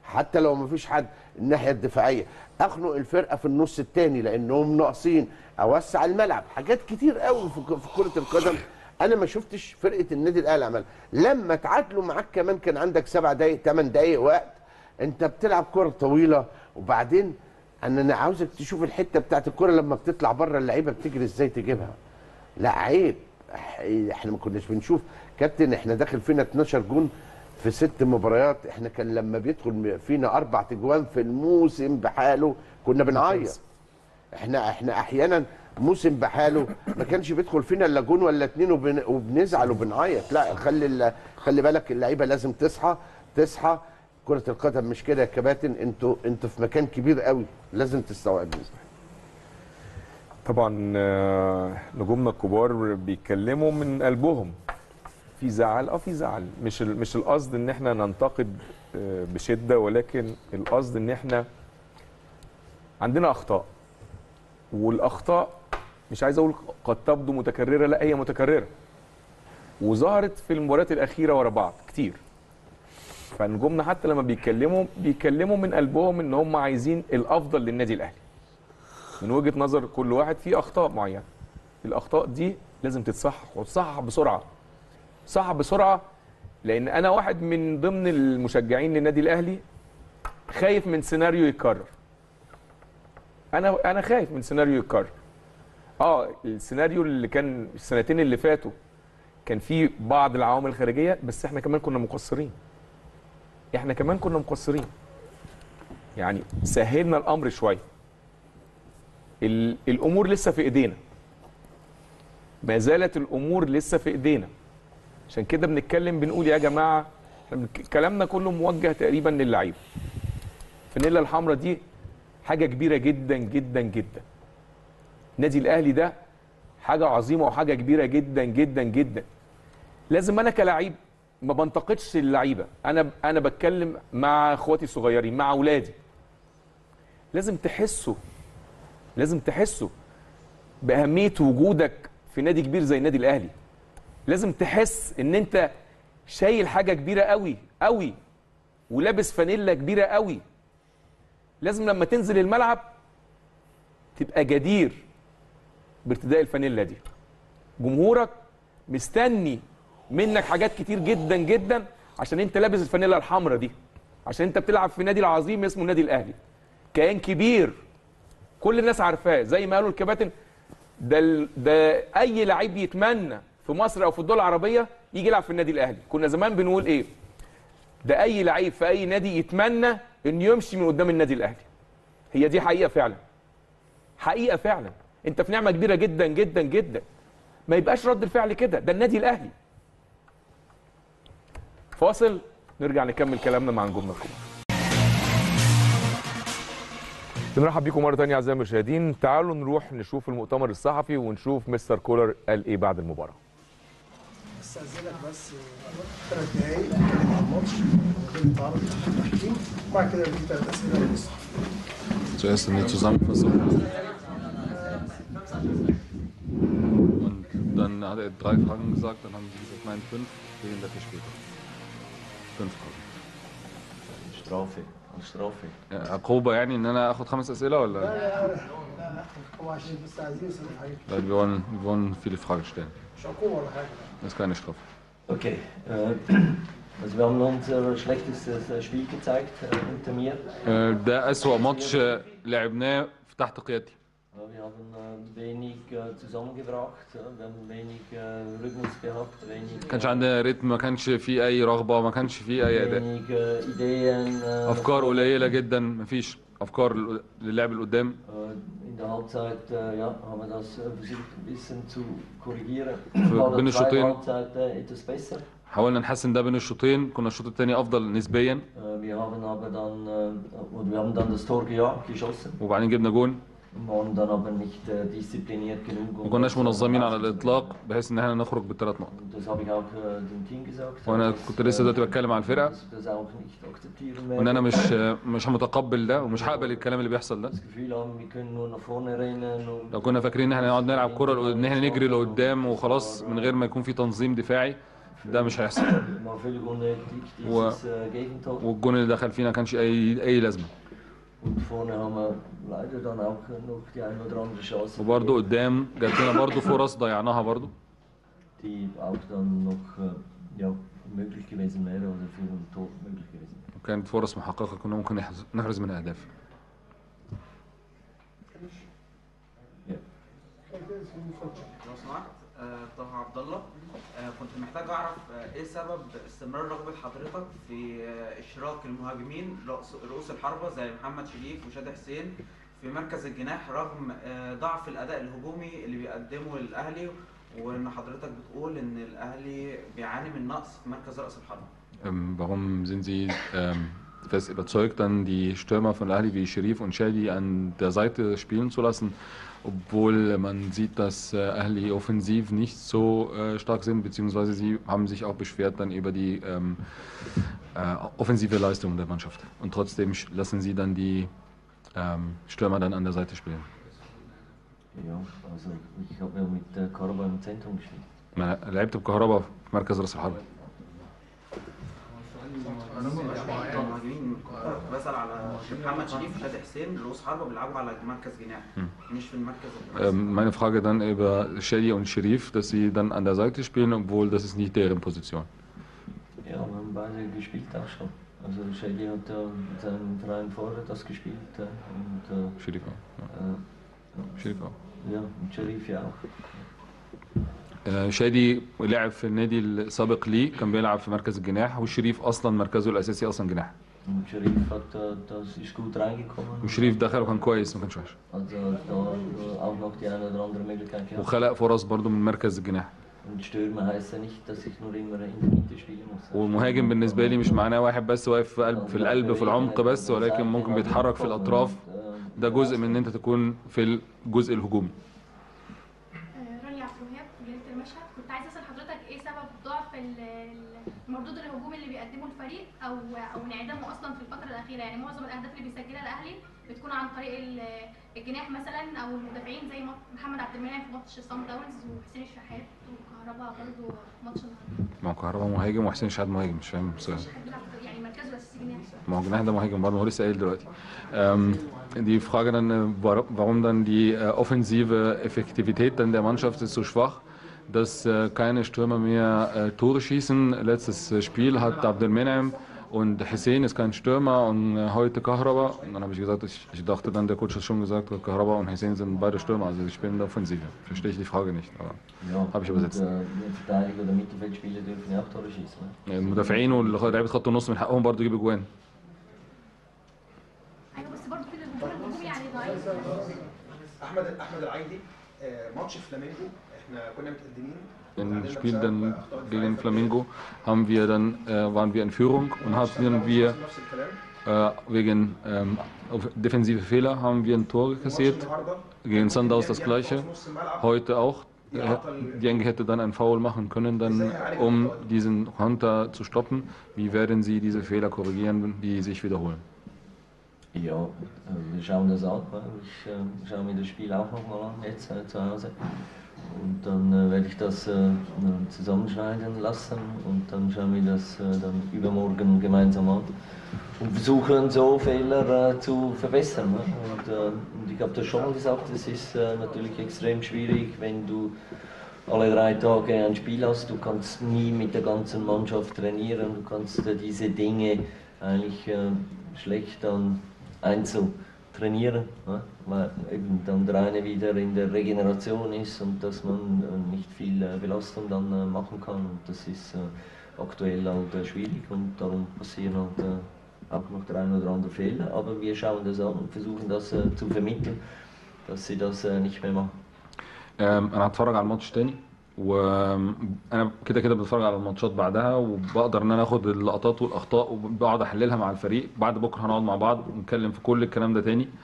حتى لو ما فيش حد الناحيه الدفاعيه اخنق الفرقه في النص الثاني لانهم ناقصين اوسع الملعب حاجات كتير قوي في ك- في كره القدم انا ما شفتش فرقه النادي الاهلي عملها لما تعادلوا معاك كمان كان عندك سبع دقائق ثمان دقائق وقت انت بتلعب كره طويله وبعدين انا أنا عاوزك تشوف الحته بتاعت الكره لما بتطلع بره اللعيبه بتجري ازاي تجيبها لا عيب إح- احنا ما كناش بنشوف كابتن احنا داخل فينا 12 جون في ست مباريات احنا كان لما بيدخل فينا اربع تجوان في الموسم بحاله كنا بنعيط احنا احنا احيانا موسم بحاله ما كانش بيدخل فينا الا جون ولا اتنين وبن وبنزعل وبنعيط لا خلي ال- خلي بالك اللعيبه لازم تصحى تصحى كرة القدم مش كده يا كباتن انتوا انتوا في مكان كبير قوي لازم تستوعبوه طبعا آه، نجومنا الكبار بيتكلموا من قلبهم في زعل اه في زعل مش ال- مش القصد ان احنا ننتقد آه، بشده ولكن القصد ان احنا عندنا اخطاء والاخطاء مش عايز اقول قد تبدو متكرره لا هي متكرره وظهرت في المباريات الاخيره ورا بعض كتير فنجومنا حتى لما بيتكلموا بيتكلموا من قلبهم ان هم عايزين الافضل للنادي الاهلي من وجهه نظر كل واحد في اخطاء معينه الاخطاء دي لازم تتصحح وتصحح بسرعه صح بسرعه لان انا واحد من ضمن المشجعين للنادي الاهلي خايف من سيناريو يتكرر انا انا خايف من سيناريو يتكرر اه السيناريو اللي كان السنتين اللي فاتوا كان فيه بعض العوامل الخارجيه بس احنا كمان كنا مقصرين احنا كمان كنا مقصرين يعني سهلنا الامر شويه ال- الامور لسه في ايدينا ما زالت الامور لسه في ايدينا عشان كده بنتكلم بنقول يا جماعه إحنا بنك- كلامنا كله موجه تقريبا للعيبه الفانيلا الحمراء دي حاجه كبيره جدا جدا جدا النادي الاهلي ده حاجه عظيمه وحاجه كبيره جدا جدا جدا لازم انا كلاعب ما بنتقدش اللعيبه انا انا بتكلم مع اخواتي الصغيرين مع اولادي لازم تحسوا لازم تحسوا باهميه وجودك في نادي كبير زي النادي الاهلي لازم تحس ان انت شايل حاجه كبيره قوي قوي ولابس فانيلا كبيره قوي لازم لما تنزل الملعب تبقى جدير بارتداء الفانيلا دي جمهورك مستني منك حاجات كتير جدا جدا عشان انت لابس الفانيلا الحمراء دي عشان انت بتلعب في نادي العظيم اسمه النادي الاهلي كيان كبير كل الناس عارفاه زي ما قالوا الكباتن ده ال- ده اي لعيب يتمنى في مصر او في الدول العربيه يجي يلعب في النادي الاهلي كنا زمان بنقول ايه ده اي لعيب في اي نادي يتمنى انه يمشي من قدام النادي الاهلي هي دي حقيقه فعلا حقيقه فعلا انت في نعمه كبيره جدا جدا جدا ما يبقاش رد الفعل كده ده النادي الاهلي فاصل نرجع نكمل كلامنا مع نجومنا الكبار بنرحب بيكم مره ثانيه اعزائي المشاهدين تعالوا نروح نشوف المؤتمر الصحفي ونشوف مستر كولر قال ايه بعد المباراه استاذنك بس ثلاث دقايق نتكلم عن الماتش وبعدين نتعرض للتحكيم وبعد كده ندي ثلاث اسئله للصحفي Zuerst eine Zusammenfassung. Und dann hat er drei Fragen gesagt, dann haben sie gesagt, nein, fünf, wir gehen dafür später. Fünf Fragen. Strafe, als Strafe. Ja, عقوبة يعني ان انا اخد خمس اسئله ولا لا لا لا لا هو عشان بس عايزين يسالوا حاجه weil wir wollen, wir wollen viele Fragen stellen. مش عقوبه ولا حاجه Das ist keine Strafe. Okay. Äh, also wir haben unser schlechtestes äh, Spiel gezeigt äh, unter mir. آه، ده اسوأ ماتش آه، لعبناه تحت قيادتي Ja, wir haben äh, wenig äh, zusammengebracht, ja, wir haben wenig äh, Rhythmus gehabt, wenig, ما كانش عندنا ريتم ما كانش فيه اي رغبه ما كانش فيه اي اداء wenig äh, Ideen. Äh, افكار قليله جدا مفيش افكار لل- للعب اللي قدام Äh, in der Halbzeit äh, ja, haben wir das äh, versucht ein bisschen zu korrigieren. Für War bin der ich schon zweite drin? Halbzeit äh, etwas besser. حاولنا نحسن ده بين الشوطين كنا الشوط الثاني افضل نسبيا Äh, wir haben aber dann, äh, oder wir haben dann das Tor geja- geschossen. وبعدين جبنا جون waren dann aber nicht äh, diszipliniert genug. ما um كناش das منظمين على aufzunehmen. الاطلاق بحيث ان احنا نخرج بالثلاث نقط Und das habe ich auch äh, dem Team gesagt. وانا dass, كنت لسه دلوقتي بتكلم على الفرقه dass wir das auch nicht akzeptieren وان انا werden. مش مش متقبل ده ومش هقبل الكلام اللي بيحصل ده Das Gefühl haben, wir können nur nach vorne rennen. Und لو كنا فاكرين ان احنا نقعد نلعب كوره ان احنا نجري لقدام وخلاص من غير ما يكون في تنظيم دفاعي ده مش هيحصل War völlig unnötig, Wow. dieses äh, Gegentor. والجون اللي دخل فينا كانش اي اي لازمه Und vorne haben wir leider dann auch noch die ein oder andere Chance, وبرده قدام جات لنا برده فرص ضيعناها برده die auch dann noch äh, ja, möglich gewesen wäre oder für ein Tor möglich gewesen wäre. وكانت فرص محققه كنا ممكن نحرز- نحرز منها اهداف لو سمحت آه، طه عبد الله آه، كنت محتاج اعرف آه، ايه سبب استمرار رغبه حضرتك في آه، اشراك المهاجمين رؤوس رؤوس الحربه زي محمد شريف وشادي حسين في مركز الجناح رغم آه، ضعف الاداء الهجومي اللي بيقدمه الاهلي وان حضرتك بتقول ان الاهلي بيعاني من نقص في مركز راس الحربه Ähm, warum sind Sie ähm, fest überzeugt, dann die Stürmer von Ahli wie Sherif und Shadi an der Seite spielen zu lassen, obwohl man sieht, dass äh, Ahli offensiv nicht so äh, stark sind, beziehungsweise sie haben sich auch beschwert dann über die ähm, äh, offensive Leistung der Mannschaft. Und trotzdem sch- lassen sie dann die ähm, Stürmer dann an der Seite spielen. Ja, also ich habe ja mit äh, Karaba im Zentrum gespielt. أنا لعبت بكهرباء في مركز راس الحرب المهاجمين كنت بسال على محمد شريف وشادي حسين رؤوس حربه بيلعبوا على مركز جناح مش في المركز الرئيسي. Ähm, meine Frage dann über Shadi und Sherif, dass sie dann an der Seite spielen, obwohl das ist nicht deren Position. Ja, wir haben beide gespielt auch schon. Also Shady hat ja mit seinem Verein vorher das gespielt äh, und äh, Sherif auch. Ja. äh, Sherif auch. ja, und Sharif ja auch. آه، شادي لعب في النادي السابق ليه كان بيلعب في مركز الجناح والشريف اصلا مركزه الاساسي اصلا جناح Und Sharif hat, äh, das ist gut reingekommen. وشريف دخل وكان كويس ما كانش وحش Also da äh, auch noch die eine oder andere Möglichkeit gehabt. وخلق فرص برضو من مركز الجناح Und Stürmer heißt ja nicht, dass ich nur immer in der Mitte spielen muss. والمهاجم بالنسبه لي مش معناه واحد بس واقف في قلب في القلب في العمق بس ولكن ممكن بيتحرك في الاطراف ده جزء من ان انت تكون في الجزء الهجومي آه، رانيا عبد الوهاب جريدة المشهد كنت عايزه اسال حضرتك ايه سبب ضعف ال- ال- المردود الهجومي اللي بيقدمه الفريق او او انعدامه اصلا في الفتره الاخيره يعني معظم الاهداف اللي بيسجلها الاهلي بتكون عن طريق ال- الجناح مثلا او المدافعين زي ما- محمد عبد المنعم في ماتش صن داونز وحسين الشحات وكهربا برضه في ماتش النهارده ما هو كهربا مهاجم وحسين شحات مهاجم مش فاهم السؤال بيلعب يعني مركزه الاساسي جناح ما هو جناح ده مهاجم برضه هو لسه قايل دلوقتي. Ähm, die Frage dann, äh, war- warum dann die äh, offensive Effektivität dann der Mannschaft ist so schwach, dass äh, keine Stürmer mehr äh, Tore schießen. Letztes äh, Spiel hat Abdel Menem und Hussein ist kein Stürmer und äh, heute Kahraba. Und dann habe ich gesagt, ich, ich dachte dann, der Coach hat schon gesagt, Kahraba und Hussein sind beide Stürmer, also sie spielen in der Offensive. Verstehe ich die Frage nicht, aber Ja, habe ich und, übersetzt. äh, die Verteidiger oder Mittelfeldspieler dürfen ja auch Tore schießen. Ne? المدافعين ولاعيبه خط النص من حقهم برضه يجيبوا جوان. ايوه بس برضه في الهجوم الهجومي يعني ضعيف احمد احمد العايدي آه، ماتش فلامينجو احنا كنا متقدمين Im وتعادلنا Spiel بسبب dann أخطاء دفاعية gegen في Flamingo haben wir dann, äh, waren wir in Führung und hatten wir نفس الكلام äh, wegen ähm, auf defensive Fehler haben wir ein Tor ماتش kassiert. النهارده Gegen Sandhaus das ديانج gleiche. في نص الملعب Heute auch. Äh, Dieng hätte dann einen Foul machen können, dann, um diesen Hunter zu stoppen. Wie werden Sie diese Fehler korrigieren, die sich wiederholen? Ja, äh, wir schauen das an. ne? Ich äh, schaue mir das Spiel auch nochmal an, jetzt äh, zu Hause. Und dann äh, werde ich das äh, zusammenschneiden lassen und dann schauen wir das äh, dann übermorgen gemeinsam an. Und versuchen so Fehler äh, zu verbessern. Ne? Und, äh, und ich habe das schon mal gesagt, es ist äh, natürlich extrem schwierig, wenn du alle drei Tage ein Spiel hast. Du kannst nie mit der ganzen Mannschaft trainieren. Du kannst äh, diese Dinge eigentlich äh, schlecht dann einzeln trainieren, ne? weil eben dann der eine wieder in der Regeneration ist und dass man äh, nicht viel äh, Belastung dann äh, machen kann. Und das ist äh, aktuell halt äh, schwierig und darum passieren halt äh, auch noch der ein oder andere Fehler. Aber wir schauen das an und versuchen das äh, zu vermitteln, dass sie das äh, nicht mehr machen. آم، انا هتفرج على الماتش تاني وانا كده كده بتفرج على الماتشات بعدها وبقدر ان انا اخد اللقطات والاخطاء وبقعد احللها مع الفريق بعد بكره هنقعد مع بعض ونتكلم في كل الكلام ده تاني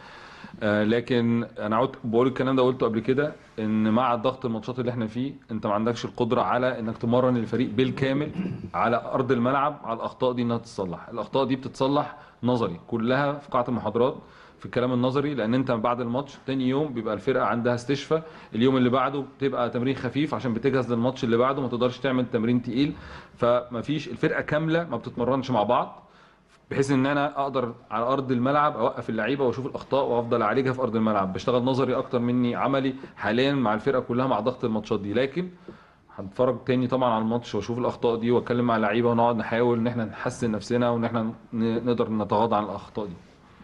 آه، لكن انا عدت بقول الكلام ده قلته قبل كده ان مع ضغط الماتشات اللي احنا فيه انت ما عندكش القدره على انك تمرن الفريق بالكامل على ارض الملعب على الاخطاء دي انها تتصلح الاخطاء دي بتتصلح نظري كلها في قاعه المحاضرات في الكلام النظري لان انت بعد الماتش تاني يوم بيبقى الفرقه عندها استشفاء اليوم اللي بعده بتبقى تمرين خفيف عشان بتجهز للماتش اللي بعده ما تقدرش تعمل تمرين تقيل فما فيش الفرقه كامله ما بتتمرنش مع بعض بحيث ان انا اقدر على ارض الملعب اوقف اللعيبه واشوف الاخطاء وافضل اعالجها في ارض الملعب بشتغل نظري اكتر مني عملي حاليا مع الفرقه كلها مع ضغط الماتشات دي لكن هتفرج تاني طبعا على الماتش واشوف الاخطاء دي واتكلم مع اللعيبه ونقعد نحاول ان احنا نحسن نفسنا وان احنا ن- نقدر نتغاضى عن الاخطاء دي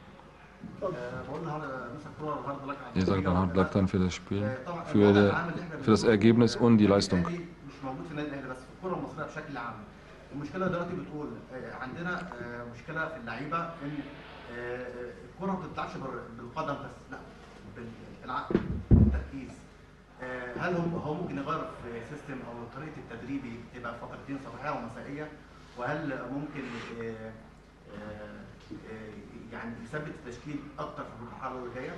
Ihr sagt dann hart dann für das Spiel, für, die, für das Ergebnis und die Leistung. مش موجود في النادي الاهلي بس في الكره المصريه بشكل عام المشكله دلوقتي بتقول آه، عندنا آه، مشكله في اللعيبه ان آه، الكره ما بتطلعش بال- بالقدم بس لا بالعقل بالتركيز آه، هل هم هو ممكن يغير في سيستم او طريقه التدريب تبقى فترتين صباحيه ومسائيه وهل ممكن آه، آه، آه، يعني يثبت التشكيل اكتر في المرحله اللي جايه؟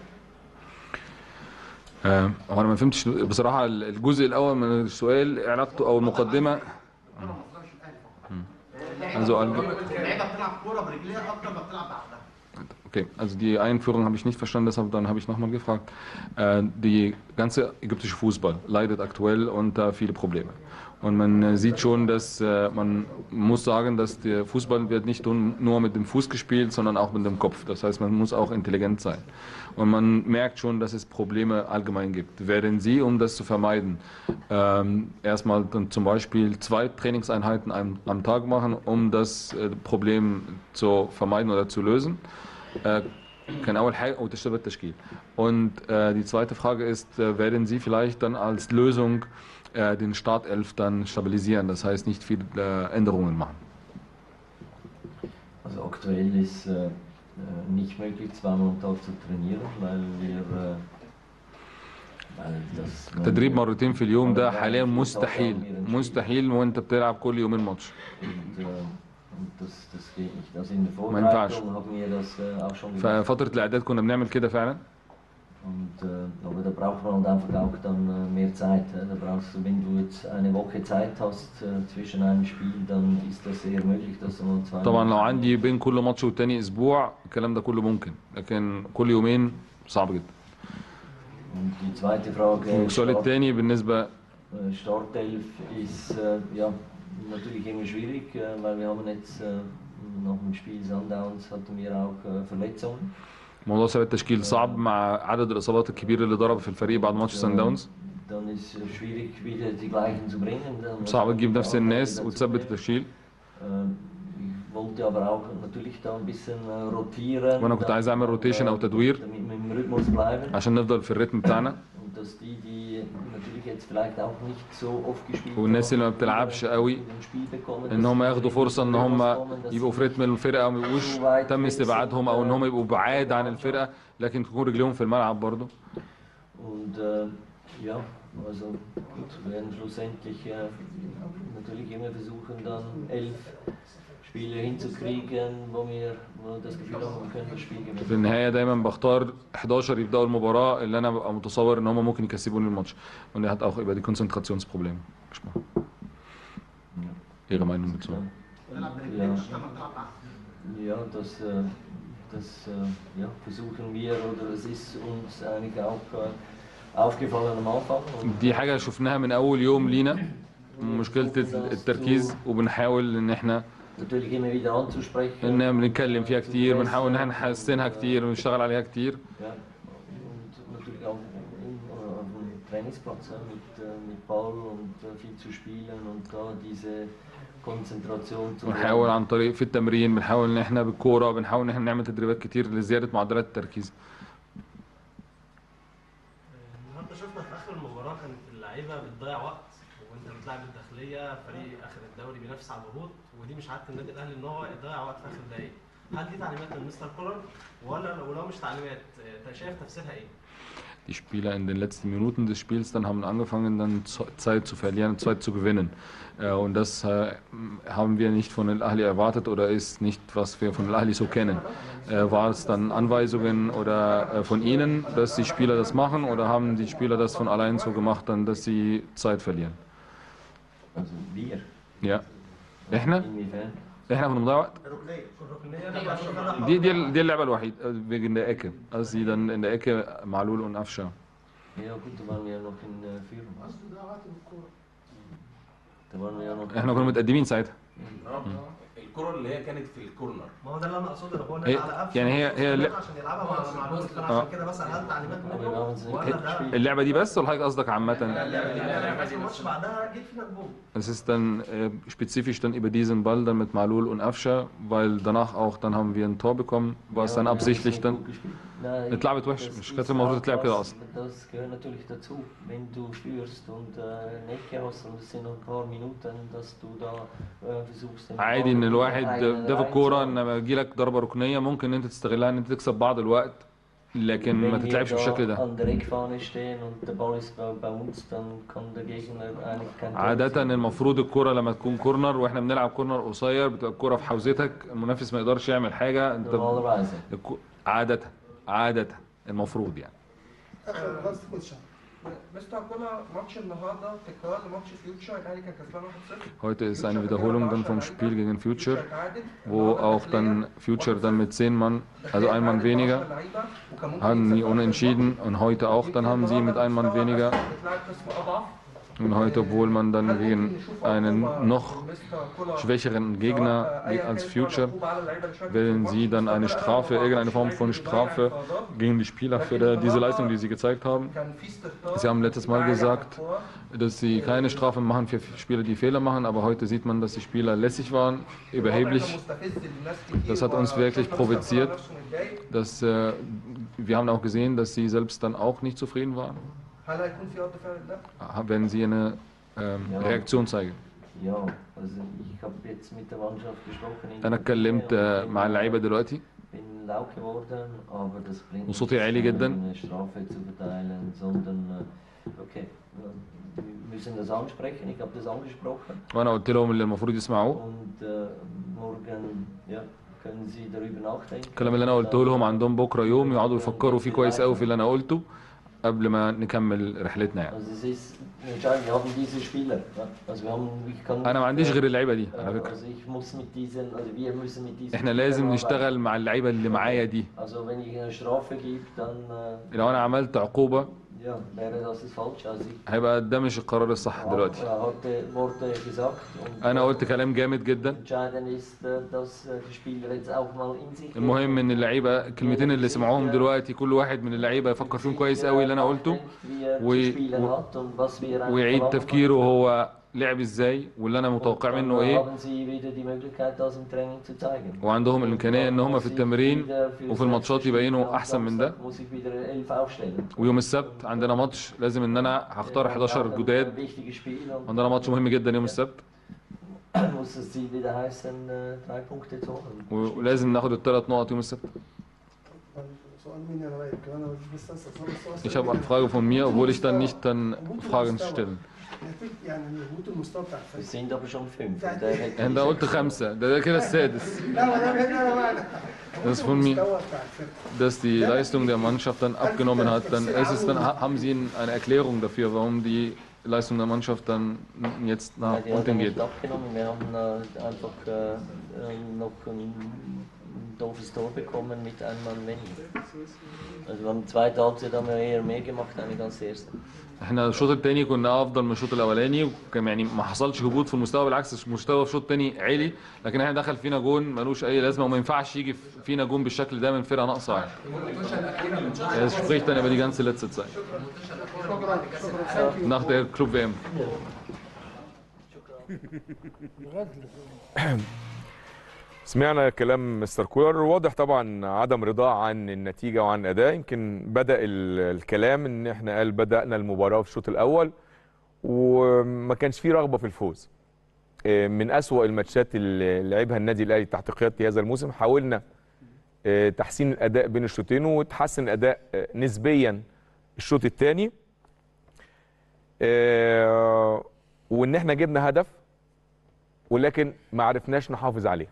آه، هو انا ما فهمتش بصراحه الجزء الاول من السؤال علاقته او المقدمه الكره المصريه مش الاهلي فقط Also an- اللعيبه بتلعب كوره برجليها اكتر ما بتلعب بعقلها Okay, also die Einführung habe ich nicht verstanden, deshalb dann habe ich nochmal gefragt. Äh, die ganze ägyptische Fußball leidet aktuell unter viele Probleme. Und man äh, sieht schon, dass äh, man muss sagen, dass der Fußball wird nicht nun- nur mit dem Fuß gespielt, sondern auch mit dem Kopf. Das heißt, man muss auch intelligent sein. Und man merkt schon, dass es Probleme allgemein gibt. Werden Sie, um das zu vermeiden, ähm, erstmal dann zum Beispiel zwei Trainingseinheiten am, am Tag machen, um das äh, Problem zu vermeiden oder zu lösen? Äh, كان اول حاجه وتشتغل التشكيل und äh, die zweite Frage ist äh, werden Sie vielleicht dann als Lösung äh, den Startelf dann stabilisieren das heißt nicht viele äh, Änderungen machen Also aktuell ist äh, äh, nicht möglich, zweimal am Tag zu trainieren, weil wir. Äh, weil das تدريب مرتين في اليوم ده حاليا مستحيل مستحيل وانت بتلعب كل يومين ماتش Und, äh, und das, das geht nicht. Also in der ما ينفعش. Vorbereitung haben wir das äh, auch schon gemacht. ففتره الاعداد كنا بنعمل كده فعلا Und, äh, aber da braucht man halt einfach auch dann äh, mehr Zeit. Äh. Da brauchst du, wenn du jetzt eine Woche Zeit hast äh, zwischen einem Spiel, dann ist das eher möglich, dass du mal zwei طبعا لو عندي بين كل ماتش والتاني اسبوع الكلام ده كله ممكن لكن كل يومين صعب جدا Und die zweite Frage. والسؤال Start- التاني بالنسبه Äh, Startelf ist äh, ja, natürlich immer schwierig, äh, weil wir haben jetzt äh, nach dem Spiel Sundowns hatten wir auch äh, Verletzungen. موضوع سبب التشكيل صعب مع عدد الاصابات الكبير اللي ضرب في الفريق بعد ماتش سان داونز Dann ist es schwierig, wieder die gleichen zu bringen. Dann muss صعب man تجيب die نفس auch الناس dazu وتثبت bringen. التشكيل Ähm, Ich wollte aber auch natürlich da ein bisschen äh, rotieren. وانا كنت عايز اعمل روتيشن او تدوير damit wir im Rhythmus bleiben. عشان نفضل في الريتم بتاعنا Und dass die, die natürlich jetzt vielleicht auch nicht so oft gespielt والناس اللي ما haben, بتلعبش wieder قوي in den Spiel bekommen, ان dass هم sie ياخدوا wieder فرصه ان in den هم Rhythmus kommen, dass يبقوا في sie رتم الفرقه وما يبقوش تم استبعادهم او ان هم يبقوا بعاد عن الفرقه لكن تكون رجليهم في الملعب برضه Und äh, ja, also gut, wir werden schlussendlich äh, natürlich immer versuchen, dann elf Spiele hinzukriegen, wo wir wo wir das Gefühl haben, wir können das Spiel في gewinnen. النهايه دايما بختار 11 يبداوا المباراه اللي انا ببقى متصور ان هم ممكن يكسبوني الماتش und er hat auch über die Konzentrationsprobleme gesprochen ihre Meinung dazu تلعب برجليك Ja, مش لما بتلعب بعقلك ja das, äh, das äh, ja, versuchen wir oder es ist uns eigentlich auch äh, aufgefallen am Anfang. Und دي حاجه شفناها من اول يوم لينا مشكله التركيز وبنحاول ان احنا natürlich immer wieder anzusprechen. ان بنتكلم فيها كتير بنحاول ان احنا نحسنها كتير ونشتغل عليها كتير Ja, und natürlich auch im, äh, auf dem Trainingsplatz ja, mit, äh, mit Ball und äh, viel zu spielen und da diese Konzentration zu ونحاول عن طريق في التمرين بنحاول ان احنا بالكوره بنحاول ان احنا نعمل تدريبات كتير لزياده معدلات التركيز النهارده شفنا في اخر المباراه كانت اللعيبه بتضيع وقت وانت بتلعب الداخليه فريق اخر الدوري بينافس على الهبوط ودي مش عاده النادي الاهلي ان هو يضيع وقت في اخر دقايق هل دي تعليمات من مستر كولر ولا ولو مش تعليمات آه، انت شايف تفسيرها ايه؟ die Spieler in den letzten Minuten des Spiels dann haben angefangen, dann Zo- Zeit zu verlieren, Zeit zu gewinnen. Äh, Und das äh, haben wir nicht von Al-Ahli erwartet oder ist nicht, was wir von Al-Ahli so kennen. Äh, War es dann Anweisungen oder äh, von Ihnen, dass die Spieler das machen oder haben die Spieler das von allein so gemacht, dann, dass sie Zeit verlieren? Also wir. Ja. احنا Inwiefern? احنا كنا بنضيع وقت الركنيه دي عشان انا دي دي دي اللعبه الوحيده wegen der Ecke als sie dann in der Ecke Malul und Afsha Ja gut, da waren wir ja noch in äh, Führung. Da waren wir ja noch احنا كنا متقدمين ساعتها الكره اللي هي كانت في الكورنر ما هو ده اللي انا اقصده هو هي- نازل على قفشه يعني هي- هي لا- عشان يلعبها مع مع الوسط فانا آه. عشان كده بسال هل تعليمات منه ولا ده اللعبه دي بس ولا حضرتك قصدك عامه بس الماتش بعدها جيت فينا الجول es ist dann äh, spezifisch dann über diesen Ball dann mit Malul und Afsha weil danach auch dann haben wir ein Tor bekommen war es dann absichtlich dann Nein, اتلعبت وحش das مش ist كانت المفروض auch تتلعب كده was- اصلا Das gehört natürlich dazu, wenn du führst und äh, eine Ecke hast und es sind noch ein paar Minuten, dass du da äh, versuchst... den عادي ان Ball الواحد einen ده في الكوره reinzuhauen. ان يجي لك ضربه ركنيه ممكن انت تستغلها ان انت تكسب بعض الوقت لكن ما Wenn wir تتلعبش da بالشكل ده an der Eckfahne stehen und der Ball ist bei, bei uns, dann kann der Gegner eigentlich kein Tor عادة المفروض الكرة لما تكون كورنر واحنا بنلعب كورنر قصير بتبقى الكرة في حوزتك المنافس ما يقدرش يعمل حاجة انت Normalerweise. الكو- عادة عادة المفروض يعني اخر لاست كوتشن مستر كولر ماتش النهارده تكرار لماتش فيوتشر الاهلي كان كسبان 1-0 Heute ist eine Wiederholung dann vom Spiel gegen Future, wo auch dann Future dann mit zehn Mann, also ein Mann weniger, haben die unentschieden und heute auch dann haben sie mit einem Mann weniger. بتلعب قسم اضعف Und heute, obwohl man dann gegen einen noch schwächeren Gegner als Future, wählen sie dann eine Strafe, irgendeine Form von Strafe gegen die Spieler für die- diese Leistung, die sie gezeigt haben. Sie haben letztes Mal gesagt, dass sie keine Strafe machen für Spieler, die Fehler machen, aber heute sieht man, dass die Spieler lässig waren, überheblich. Das hat uns wirklich provoziert. Dass, äh, wir haben auch gesehen, dass sie selbst dann auch nicht zufrieden waren, هل هيكون في رد فعل لا؟ wenn sie eine ähm, Ja. Reaktion zeigen. Ja, also ich habe jetzt mit der Mannschaft gesprochen. in أنا der اتكلمت Kabine آه، und مع اللعيبة دلوقتي bin laut geworden, aber das bringt وصوتي nichts, عالي جدا. eine Strafe zu verteilen, sondern äh, okay, äh, wir müssen das ansprechen. Ich habe das angesprochen وأنا قلت لهم اللي المفروض يسمعوه und äh, morgen ja, können Sie darüber nachdenken. الكلام اللي انا قلته لهم عندهم بكره يوم يقعدوا يفكروا فيه كويس قوي في اللي انا قلته قبل ما نكمل رحلتنا يعني Also es ist entscheidend, wir haben diese Spieler. Ja? Also wir haben, ich kann انا ما عنديش nicht, غير اللعيبه دي äh, على فكره Also ich muss mit diesen, also wir müssen mit diesen احنا Spielern لازم arbeiten. نشتغل مع اللعيبه اللي معايا دي Also wenn ich eine Strafe gebe, dann äh, لو انا عملت عقوبه ja, wäre das das falsch. Also ich هيبقى ده مش القرار الصح دلوقتي habe hatte Worte gesagt und انا قلت كلام جامد جدا entscheidend ist, äh, dass äh, die Spieler jetzt auch mal in sich gehen. المهم ان اللعيبه الكلمتين اللي سمعوهم دلوقتي كل واحد من اللعيبه يفكر فيهم كويس قوي اللي انا قلته wie er و... zu spielen و... hat und was wir eigentlich ويعيد verlangen تفكيره هو لعب ازاي واللي انا متوقع Dann منه ايه haben sie wieder die Möglichkeit, das im Training zu zeigen. وعندهم الامكانيه ان هم في التمرين وفي الماتشات يبينوا احسن من ده Muss ich wieder elf aufstellen. ويوم السبت عندنا ماتش لازم ان انا هختار 11 جداد Wichtiges Spiel und عندنا ماتش مهم جدا يوم السبت muss das Ziel wieder heißen, äh, drei Punkte zu holen. ولازم ناخد الثلاث نقط يوم السبت سؤال مين يا رأيك؟ انا بس اسال سؤال Ich habe eine Frage von mir, obwohl ich dann nicht dann Fragen stellen. يعني هبوط المستوى بتاع Wir الفريق sind aber schon fünf. und der hätte انت قلت خمسة ده, ده كده السادس لا ما ده هنا بقى Das ist von mir, المستوى بتاع الفريق dass die Leistung der Mannschaft dann abgenommen hat. Dann ist es dann ha- haben Sie eine Erklärung dafür, warum die Leistung der Mannschaft dann jetzt nach Nein, die hat unten er geht. nicht abgenommen. Wir haben äh, einfach äh, äh, noch ein, ein doofes Tor bekommen mit einem Mann weniger. Also wir haben die zweite Halbzeit haben wir eher mehr gemacht eigentlich als die erste. احنا الشوط الثاني كنا افضل من الشوط الاولاني وكان يعني ما حصلش هبوط في المستوى بالعكس المستوى في الشوط الثاني عالي لكن احنا دخل فينا جون ملوش اي لازمه وما ينفعش يجي فينا جون بالشكل ده من فرقه ناقصه يعني. Es spricht dann über die ganze letzte Zeit. شكرا شكرا ثانك يو Nach der Club WM. سمعنا كلام مستر كولر واضح طبعا عدم رضاه عن النتيجه وعن الاداء يمكن بدا ال- الكلام ان احنا قال بدانا المباراه في الشوط الاول وما كانش فيه رغبه في الفوز آه، من أسوأ الماتشات اللي لعبها النادي الاهلي تحت قيادتي هذا الموسم حاولنا آه، تحسين الاداء بين الشوطين وتحسن الاداء آه، نسبيا الشوط الثاني آه وان احنا جبنا هدف ولكن ما عرفناش نحافظ عليه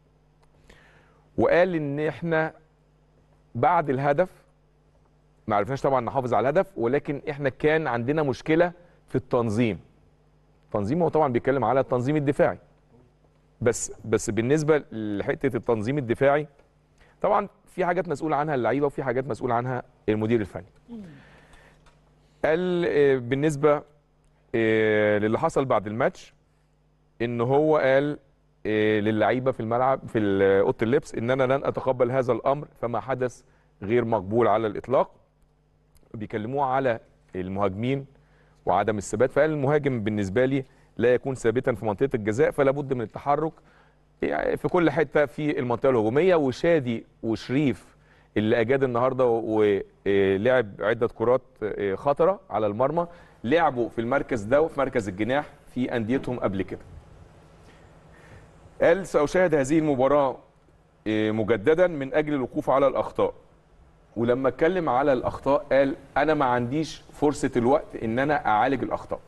وقال ان احنا بعد الهدف ما عرفناش طبعا نحافظ على الهدف ولكن احنا كان عندنا مشكله في التنظيم تنظيم هو طبعا بيتكلم على التنظيم الدفاعي بس بس بالنسبه لحته التنظيم الدفاعي طبعا في حاجات مسؤول عنها اللعيبه وفي حاجات مسؤول عنها المدير الفني قال آه، بالنسبه آه، للي حصل بعد الماتش ان هو قال آه، للعيبه في الملعب في ال- اوضه اللبس ان انا لن اتقبل هذا الامر فما حدث غير مقبول على الاطلاق بيكلموه على المهاجمين وعدم الثبات فقال المهاجم بالنسبه لي لا يكون ثابتا في منطقه الجزاء فلا بد من التحرك يعني في كل حته في المنطقه الهجوميه وشادي وشريف اللي اجاد النهارده ولعب عده كرات آه، خطره على المرمى لعبوا في المركز ده وفي مركز الجناح في انديتهم قبل كده قال سأشاهد هذه المباراة آه، مجددا من أجل الوقوف على الأخطاء ولما اتكلم على الأخطاء قال أنا ما عنديش فرصة الوقت إن أنا أعالج الأخطاء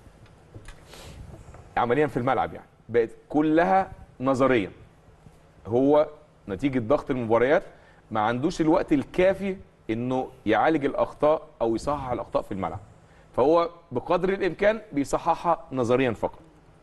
عمليا في الملعب يعني بقت كلها نظريا هو نتيجة ضغط المباريات ما عندوش الوقت الكافي انه يعالج الاخطاء او يصحح الاخطاء في الملعب فهو بقدر الامكان بيصححها نظريا فقط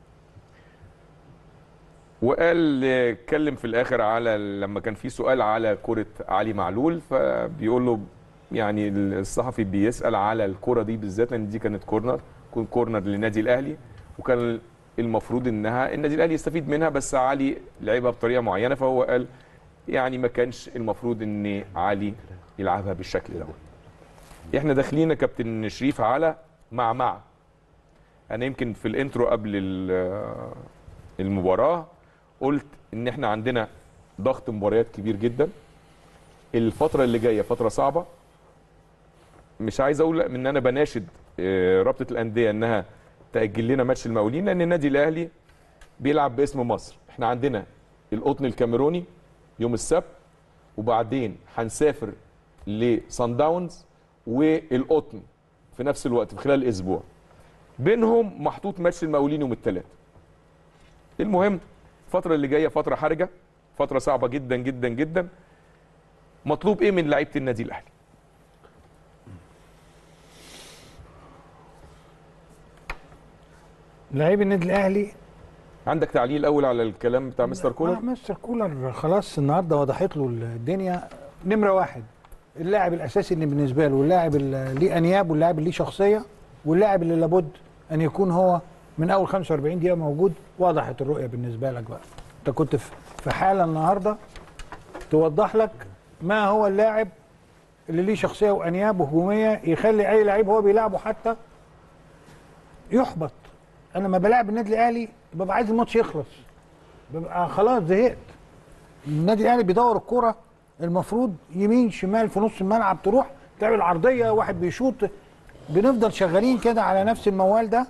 وقال اتكلم في الاخر على لما كان في سؤال على كره علي معلول فبيقول له يعني الصحفي بيسال على الكره دي بالذات لان دي كانت كورنر كون كورنر للنادي الاهلي وكان المفروض انها النادي الاهلي يستفيد منها بس علي لعبها بطريقه معينه فهو قال يعني ما كانش المفروض ان علي يلعبها بالشكل ده احنا داخلين يا كابتن شريف على مع مع انا يمكن في الانترو قبل ال- المباراه قلت ان احنا عندنا ضغط مباريات كبير جدا الفتره اللي جايه فتره صعبه مش عايز اقول ان انا بناشد آه، رابطه الانديه انها تاجل لنا ماتش المقاولين لان النادي الاهلي بيلعب باسم مصر احنا عندنا القطن الكاميروني يوم السبت وبعدين هنسافر لصن داونز والقطن في نفس الوقت في خلال اسبوع بينهم محطوط ماتش المقاولين يوم الثلاث المهم الفتره اللي جايه فتره حرجه فتره صعبه جدا جدا جدا مطلوب ايه من لعيبه النادي الاهلي لعيب النادي الاهلي عندك تعليق الاول على الكلام بتاع مستر آه كولر مستر كولر خلاص النهارده وضحت له الدنيا نمره واحد اللاعب الاساسي اللي بالنسبه له واللاعب اللي ليه انياب واللاعب اللي ليه شخصيه واللاعب اللي لابد ان يكون هو من اول 45 دقيقه موجود وضحت الرؤيه بالنسبه لك بقى انت كنت في في حاله النهارده توضح لك ما هو اللاعب اللي ليه شخصيه وانياب وهجوميه يخلي اي لعيب هو بيلعبه حتى يحبط انا لما بلاعب النادي الاهلي ببقى عايز الماتش يخلص ببقى خلاص زهقت النادي الاهلي بيدور الكرة المفروض يمين شمال في نص الملعب تروح تعمل عرضيه واحد بيشوط بنفضل شغالين كده على نفس الموال ده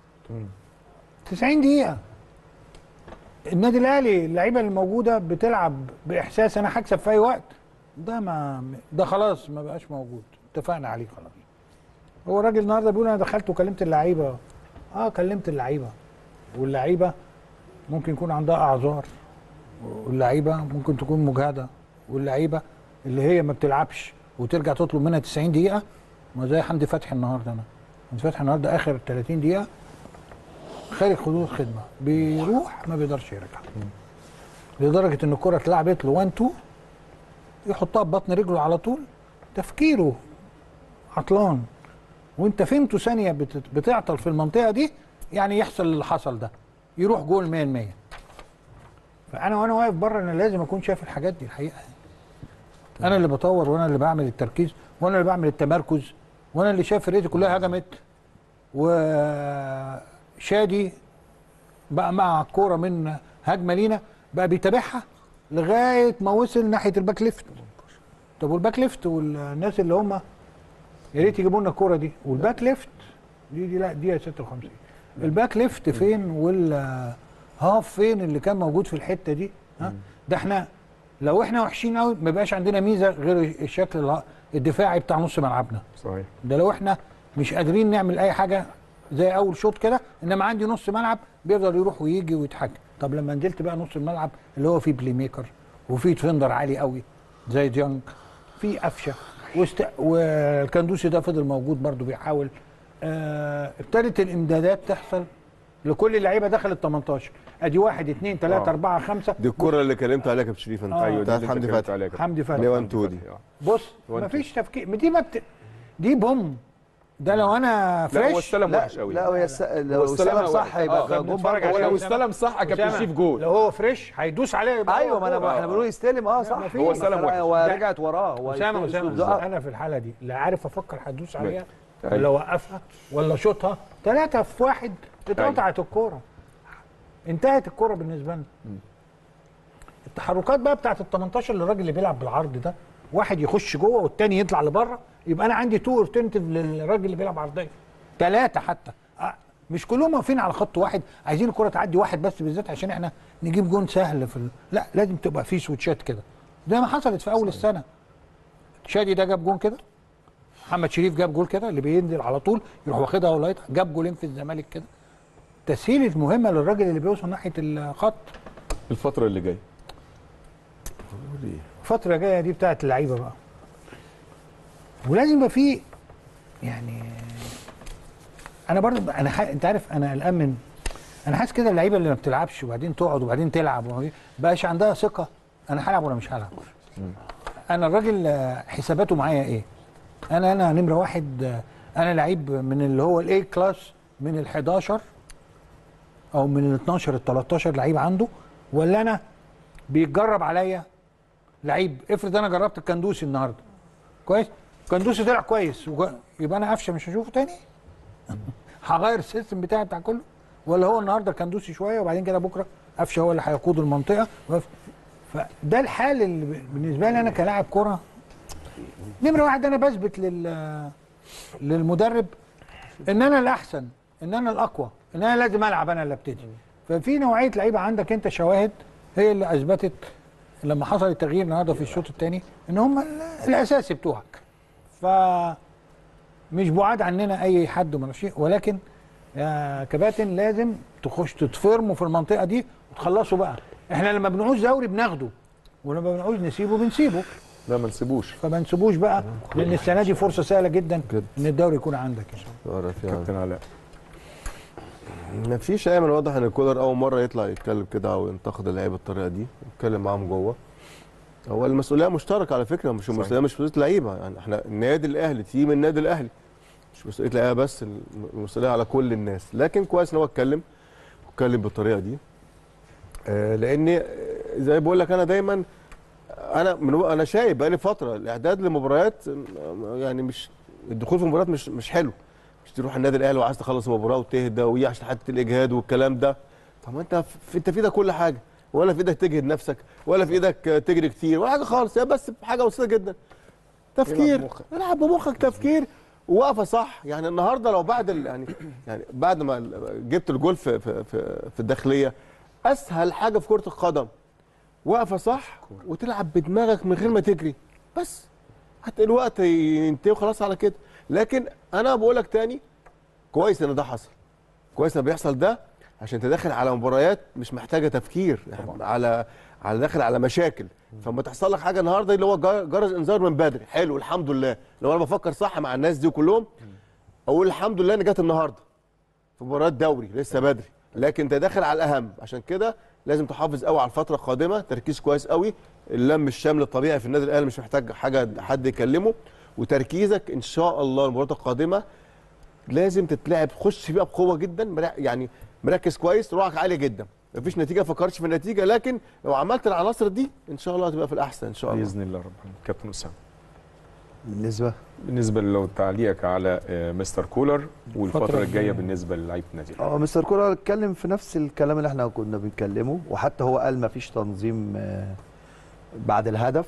90 دقيقه النادي الاهلي اللعيبه اللي موجوده بتلعب باحساس انا هكسب في اي وقت ده ما ده خلاص ما بقاش موجود اتفقنا عليه خلاص هو الراجل النهارده بيقول انا دخلت وكلمت اللعيبه اه كلمت اللعيبه واللعيبه ممكن يكون عندها اعذار واللعيبه ممكن تكون مجهده واللعيبه اللي هي ما بتلعبش وترجع تطلب منها 90 دقيقه ما زي حمدي فتحي النهارده انا حمدي فتحي النهارده اخر 30 دقيقه خارج حدود الخدمه بيروح ما بيقدرش يرجع لدرجه ان الكره اتلعبت له 1 2 يحطها ببطن رجله على طول تفكيره عطلان وانت فهمته ثانيه بت- بتعطل في المنطقه دي يعني يحصل اللي حصل ده يروح جول 100% فانا وانا واقف بره انا لازم اكون شايف الحاجات دي الحقيقه انا اللي بطور وانا اللي بعمل التركيز وانا اللي بعمل التمركز وانا اللي شايف فرقتي كلها هجمت وشادي بقى مع الكوره من هجمه لينا بقى بيتابعها لغايه ما وصل ناحيه الباك ليفت طب والباك ليفت والناس اللي هم يا ريت يجيبوا لنا الكوره دي والباك ليفت دي دي لا دي 56 الباك ليفت فين وال هاف فين اللي كان موجود في الحته دي ها ده احنا لو احنا وحشين قوي ما يبقاش عندنا ميزه غير الشكل الع- الدفاعي بتاع نص ملعبنا صحيح ده لو احنا مش قادرين نعمل اي حاجه زي اول شوط كده انما عندي نص ملعب بيقدر يروح ويجي ويتحكم طب لما نزلت بقى نص الملعب اللي هو فيه بلاي ميكر وفيه ديفندر عالي قوي زي ديانج في قفشه واست... والكندوسي ده فضل موجود برضو بيحاول آه... ابتدت الامدادات تحصل لكل اللعيبه دخلت 18 ادي واحد اثنين ثلاثه آه. اربعه خمسه دي الكره اللي كلمت عليها يا كابتن شريف انت آه. أيوة، دي بتاعت اللي حمدي أنت اتكلمت فتحي عليها كده. حمدي فتحي اللي هو 1 2 دي بص وأنت. مفيش تفكير دي ما بت... دي بوم ده لو انا فريش لا هو استلم لا وحش قوي لا هي الس... لو استلم استلم وحش. صح آه، يبقى خلينا جون نتفرج برضه هو عليه. لو أسامة. استلم صح يا كابتن أسامة، شريف جول لو هو فريش هيدوس عليه يبقى ايوه هو ما انا جول. احنا بنقول يستلم اه صح مفيش. هو استلم وحش. هو لا. رجعت وراه هو اسامه يستلم اسامه زقق. انا في الحاله دي لا عارف افكر هتدوس عليها أيوة. ولا اوقفها ولا شوطها ثلاثه في واحد اتقطعت الكوره انتهت الكوره بالنسبه لنا التحركات بقى بتاعت ال 18 للراجل اللي بيلعب بالعرض ده واحد يخش جوه والتاني يطلع لبره يبقى انا عندي تو اورتنتيف للراجل اللي بيلعب عرضيه ثلاثه حتى آه، مش كلهم واقفين على خط واحد عايزين الكره تعدي واحد بس بالذات عشان احنا نجيب جون سهل في ال... لا لازم تبقى في سويتشات كده زي ما حصلت في اول السنه شادي ده جاب جون كده محمد شريف جاب جول كده اللي بينزل على طول يروح واخدها ولا يطلع جاب جولين في الزمالك كده تسهيل مهمه للراجل اللي بيوصل ناحيه الخط الفتره اللي جايه الفتره الجايه دي بتاعت اللعيبه بقى ولازم يبقى في يعني انا برضه انا ح... انت عارف انا قلقان من انا حاسس كده اللعيبه اللي ما بتلعبش وبعدين تقعد وبعدين تلعب وبعدين- بقاش عندها ثقه انا هلعب ولا مش هلعب انا الراجل آه، حساباته معايا ايه انا انا نمره واحد آه، انا لعيب من اللي هو الاي كلاس من ال 11 او من ال 12 ال 13 لعيب عنده ولا انا بيتجرب عليا لعيب افرض انا جربت الكندوسي النهارده كويس الكندوسي طلع كويس وج- يبقى انا قفشه مش هشوفه تاني هغير السيستم بتاعي بتاع كله ولا هو النهارده كندوسي شويه وبعدين كده بكره قفشه هو اللي هيقود المنطقه وف- فده الحال اللي ب- بالنسبه لي انا كلاعب كره نمره واحد انا بثبت لل للمدرب ان انا الاحسن ان انا الاقوى ان انا لازم العب انا اللي ابتدي ففي نوعيه لعيبه عندك انت شواهد هي اللي اثبتت لما حصل التغيير النهارده في الشوط الثاني ان هم ال- الاساسي بتوعك ف مش بعاد عننا اي حد ولا شيء ولكن يا كباتن لازم تخش تتفرموا في المنطقه دي وتخلصوا بقى احنا لما بنعوز دوري بناخده ولما بنعوز نسيبه بنسيبه لا ما نسيبوش فما نسيبوش بقى لان السنه دي فرصه سهله جدا ان الدوري يكون عندك يعني. كابتن علاء ما فيش ايمن واضح ان الكولر اول مره يطلع يتكلم كده او ينتقد اللعيبه بالطريقه دي يتكلم معاهم جوه هو المسؤوليه مشتركه على فكره مش المسؤوليه مش مسؤوليه لعيبه يعني احنا النادي الاهلي تيم النادي الاهلي مش مسؤوليه لعيبه بس المسؤوليه على كل الناس لكن كويس ان هو اتكلم واتكلم بالطريقه دي آه لان آه، زي ما بقول لك انا دايما انا من انا شايف بقالي فتره الاعداد لمباريات آه، يعني مش الدخول في مباريات مش مش حلو مش تروح النادي الاهلي وعايز تخلص المباراه وتهدى وهي عشان حته الاجهاد والكلام ده طب ما انت في انت في ايدك كل حاجه ولا في ايدك تجهد نفسك ولا في ايدك تجري كتير ولا حاجه خالص هي بس حاجه بسيطه جدا تفكير بمخك. العب بمخك تفكير وواقفه صح يعني النهارده لو بعد ال- يعني يعني بعد ما ال- جبت الجول في في في, في الداخليه اسهل حاجه في كره القدم واقفه صح وتلعب بدماغك من غير ما تجري بس هت الوقت ينتهي وخلاص على كده لكن انا بقول لك تاني كويس ان ده حصل كويس ان بيحصل ده عشان انت داخل على مباريات مش محتاجه تفكير يعني على على داخل على مشاكل فلما تحصل لك حاجه النهارده اللي هو جر- جرس انذار من بدري حلو الحمد لله لو انا بفكر صح مع الناس دي كلهم اقول الحمد لله ان جت النهارده في مباراه دوري لسه بدري لكن انت داخل على الاهم عشان كده لازم تحافظ قوي على الفتره القادمه تركيز كويس قوي اللم الشامل الطبيعي في النادي الاهلي مش محتاج حاجه حد يكلمه وتركيزك ان شاء الله المباراه القادمه لازم تتلعب خش فيها بقوه جدا مرا- يعني مركز كويس روحك عاليه جدا مفيش نتيجه فكرتش في النتيجه لكن لو عملت العناصر دي ان شاء الله هتبقى في الاحسن ان شاء الله باذن الله رب كابتن اسامه بالنسبه بالنسبه لو تعليقك على آه، مستر كولر والفتره الفترة الجايه الجاية. بالنسبه للعيبه النادي اه مستر كولر اتكلم في نفس الكلام اللي احنا كنا بنتكلمه وحتى هو قال ما فيش تنظيم آه، بعد الهدف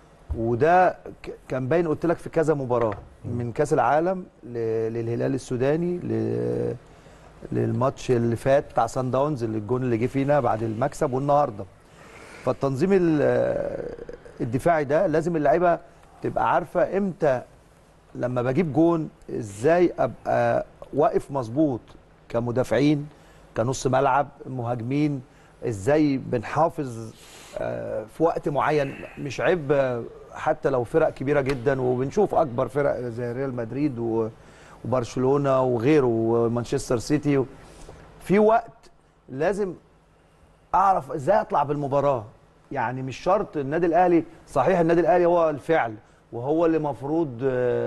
وده ك- كان باين قلت لك في كذا مباراه من كاس العالم ل- للهلال السوداني ل- للماتش اللي فات بتاع سان داونز اللي الجون اللي جه فينا بعد المكسب والنهارده فالتنظيم ال- الدفاعي ده لازم اللعيبه تبقى عارفه امتى لما بجيب جون ازاي ابقى واقف مظبوط كمدافعين كنص ملعب مهاجمين ازاي بنحافظ آه، في وقت معين مش عيب آه، حتى لو فرق كبيره جدا وبنشوف اكبر فرق زي ريال مدريد و- وبرشلونه وغيره ومانشستر سيتي في وقت لازم اعرف ازاي اطلع بالمباراه يعني مش شرط النادي الاهلي صحيح النادي الاهلي هو الفعل وهو اللي المفروض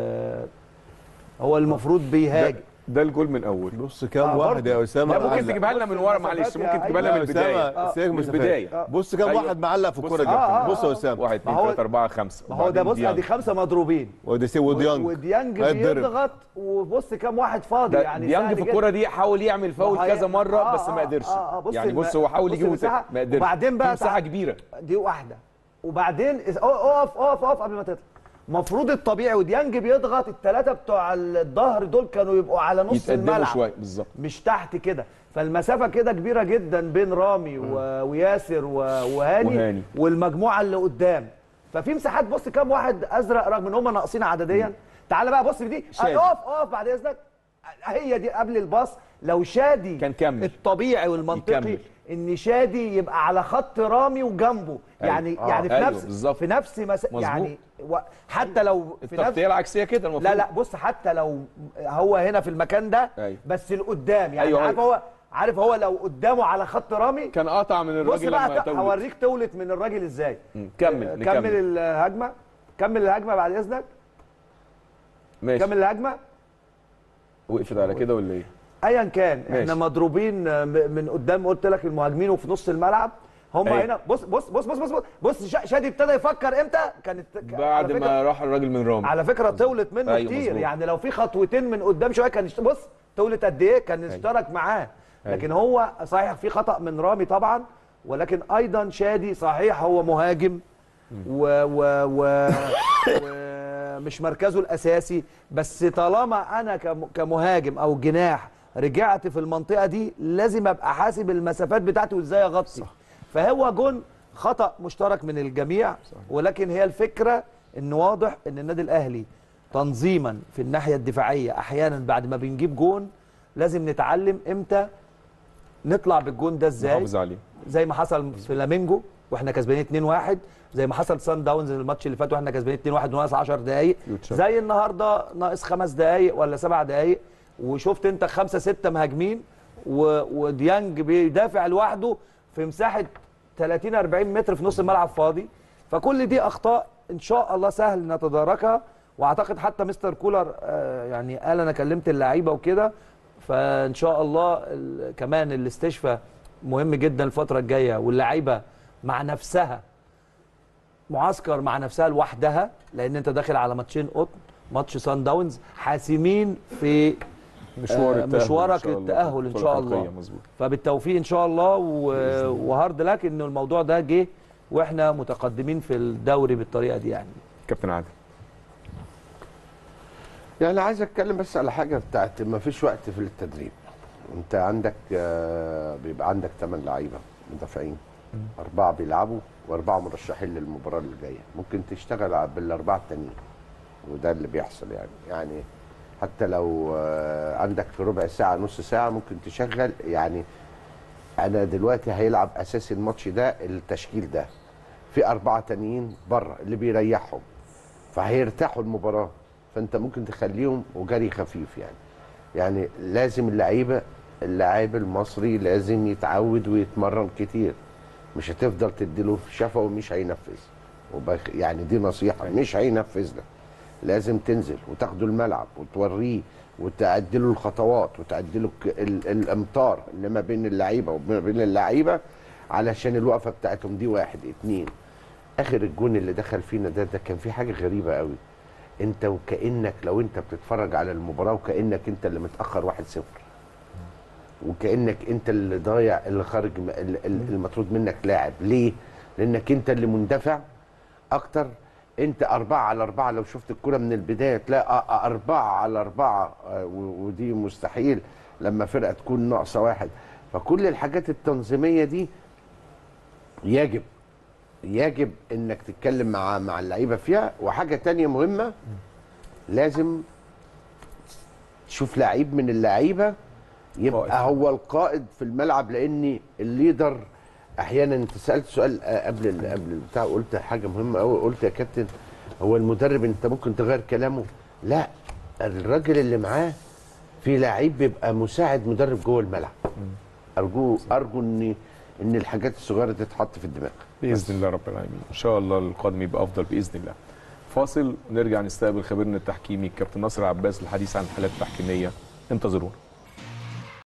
هو المفروض بيهاجم ده الجول من اول بص كام آه، واحد برضه. يا اسامه لا ممكن معلق. تجيبها لنا من ورا معلش ممكن تجيبها لنا من يا البدايه أسامة، سيبك من من البداية. البدايه بص كام أيوة. واحد معلق في الكوره بص- دي آه، آه، بص يا اسامه واحد ما اثنين هو- ثلاثة أربعة خمسة ما هو ده بص ادي خمسه مضروبين ودي وديانج وديانج هيتضرب. بيضغط وبص كام واحد فاضي ده يعني ديانج سهل في جدا. الكوره دي حاول يعمل فاول ما هي- كذا مره آه، بس ما آه، قدرش آه، آه، بص يعني الم- بص هو حاول بص يجيبه المساحة، ما قدرش وبعدين بقى في مساحه تع- كبيره دي واحده وبعدين إز- اقف اقف اقف قبل ما تطلع المفروض الطبيعي وديانج بيضغط الثلاثه بتوع الظهر دول كانوا يبقوا على نص يتقدموا الملعب شويه بالظبط مش تحت كده فالمسافه كده كبيره جدا بين رامي و... وياسر و... وهاني, وهاني. والمجموعه اللي قدام ففي مساحات بص كام واحد ازرق رغم ان هم ناقصين عدديا تعال بقى بص في دي شادي. اقف اقف بعد اذنك هي دي قبل الباص لو شادي كان كمل. الطبيعي والمنطقي يكمل. ان شادي يبقى على خط رامي وجنبه أيوة. يعني آه. يعني في أيوة، نفس بالظبط. في نفس مس... مظبوط. يعني و... حتى لو في نفس التغطيه العكسيه كده المفروض لا لا بص حتى لو هو هنا في المكان ده أيوة. بس لقدام يعني أيوة، عارف أيوة. هو عارف هو لو قدامه على خط رامي كان قطع من بص الراجل بقى لما ت- تولد هوريك تولت من الراجل ازاي مم. كمل آه، نكمل كمل الهجمه كمل الهجمه بعد اذنك ماشي كمل الهجمه وقفت على كده ولا ايه؟ ايا كان ماشي. احنا مضروبين آه، م- من قدام قلت لك المهاجمين وفي نص الملعب هم أيوة. هنا بص بص بص بص بص بص شا- شادي ابتدى يفكر امتى كانت على بعد فكرة- ما راح الراجل من رامي على فكره طولت منه أيوة، كتير مظبوط. يعني لو في خطوتين من قدام شويه كان يشت- بص طولت قد ايه كان اشترك معاه أيوة. لكن هو صحيح في خطا من رامي طبعا ولكن ايضا شادي صحيح هو مهاجم و و و ومش مركزه الاساسي بس طالما انا كم- كمهاجم او جناح رجعت في المنطقه دي لازم ابقى حاسب المسافات بتاعتي وازاي اغطي فهو جون خطا مشترك من الجميع ولكن هي الفكره ان واضح ان النادي الاهلي تنظيما في الناحيه الدفاعيه احيانا بعد ما بنجيب جون لازم نتعلم امتى نطلع بالجون ده ازاي محافظ عليه زي ما حصل في فلامينجو واحنا كسبانين 2-1 زي ما حصل سان داونز الماتش اللي فات واحنا كسبانين 2-1 وناقص 10 دقائق فيوتشر. زي النهارده ناقص خمس دقائق ولا سبع دقائق وشفت انت خمسه سته مهاجمين و... وديانج بيدافع لوحده في مساحه 30 40 متر في نص الملعب فاضي فكل دي اخطاء ان شاء الله سهل نتداركها واعتقد حتى مستر كولر آه، يعني قال انا كلمت اللعيبه وكده فان شاء الله ال- كمان الاستشفاء مهم جدا الفتره الجايه واللعيبه مع نفسها معسكر مع نفسها لوحدها لان انت داخل على ماتشين قطن ماتش سان داونز حاسمين في مشوار آه، التأهل إن مشوارك شاء الله. التاهل ان بطولة شاء أفريقية، الله مظبوط. فبالتوفيق ان شاء الله و... وهارد لك ان الموضوع ده جه واحنا متقدمين في الدوري بالطريقه دي يعني كابتن عادل يعني عايز اتكلم بس على حاجه بتاعت ما فيش وقت في التدريب انت عندك آه، بيبقى عندك ثمان لعيبه مدافعين اربعه بيلعبوا واربعه مرشحين للمباراه اللي جايه ممكن تشتغل ع- بالاربعه التانيين وده اللي بيحصل يعني يعني حتى لو آه، عندك في ربع ساعه نص ساعه ممكن تشغل يعني انا دلوقتي هيلعب اساسي الماتش ده التشكيل ده في اربعه تانيين بره اللي بيريحهم فهيرتاحوا المباراه فانت ممكن تخليهم وجري خفيف يعني يعني لازم اللعيبه اللاعب المصري لازم يتعود ويتمرن كتير مش هتفضل تديله في شفا ومش هينفذ وبخ يعني دي نصيحه مش هينفذ لك لازم تنزل وتاخده الملعب وتوريه وتعدله الخطوات وتعدله ك- ال- الامتار اللي ما بين اللعيبه وما بين اللعيبه علشان الوقفه بتاعتهم دي واحد اتنين اخر الجون اللي دخل فينا ده ده كان في حاجه غريبه قوي انت وكانك لو انت بتتفرج على المباراه وكانك انت اللي متاخر 1-0 وكانك انت اللي ضايع اللي خارج م- ال- ال- المطرود منك لاعب ليه لانك انت اللي مندفع اكتر انت أربعة على أربعة لو شفت الكرة من البداية تلاقي أ- أربعة على أربعة آه، و- ودي مستحيل لما فرقة تكون ناقصة واحد فكل الحاجات التنظيمية دي يجب يجب انك تتكلم مع مع اللعيبه فيها وحاجه تانية مهمه لازم تشوف لعيب من اللعيبه يبقى هو القائد في الملعب لان الليدر احيانا انت سالت سؤال آه، قبل ال- قبل البتاع قلت حاجه مهمه قوي قلت يا كابتن هو المدرب انت ممكن تغير كلامه لا الراجل اللي معاه في لعيب بيبقى مساعد مدرب جوه الملعب ارجو ارجو ان ان الحاجات الصغيره دي تتحط في الدماغ باذن الله رب العالمين ان شاء الله القادم يبقى افضل باذن الله فاصل ونرجع نستقبل خبيرنا التحكيمي الكابتن ناصر عباس للحديث عن الحالات التحكيميه انتظرونا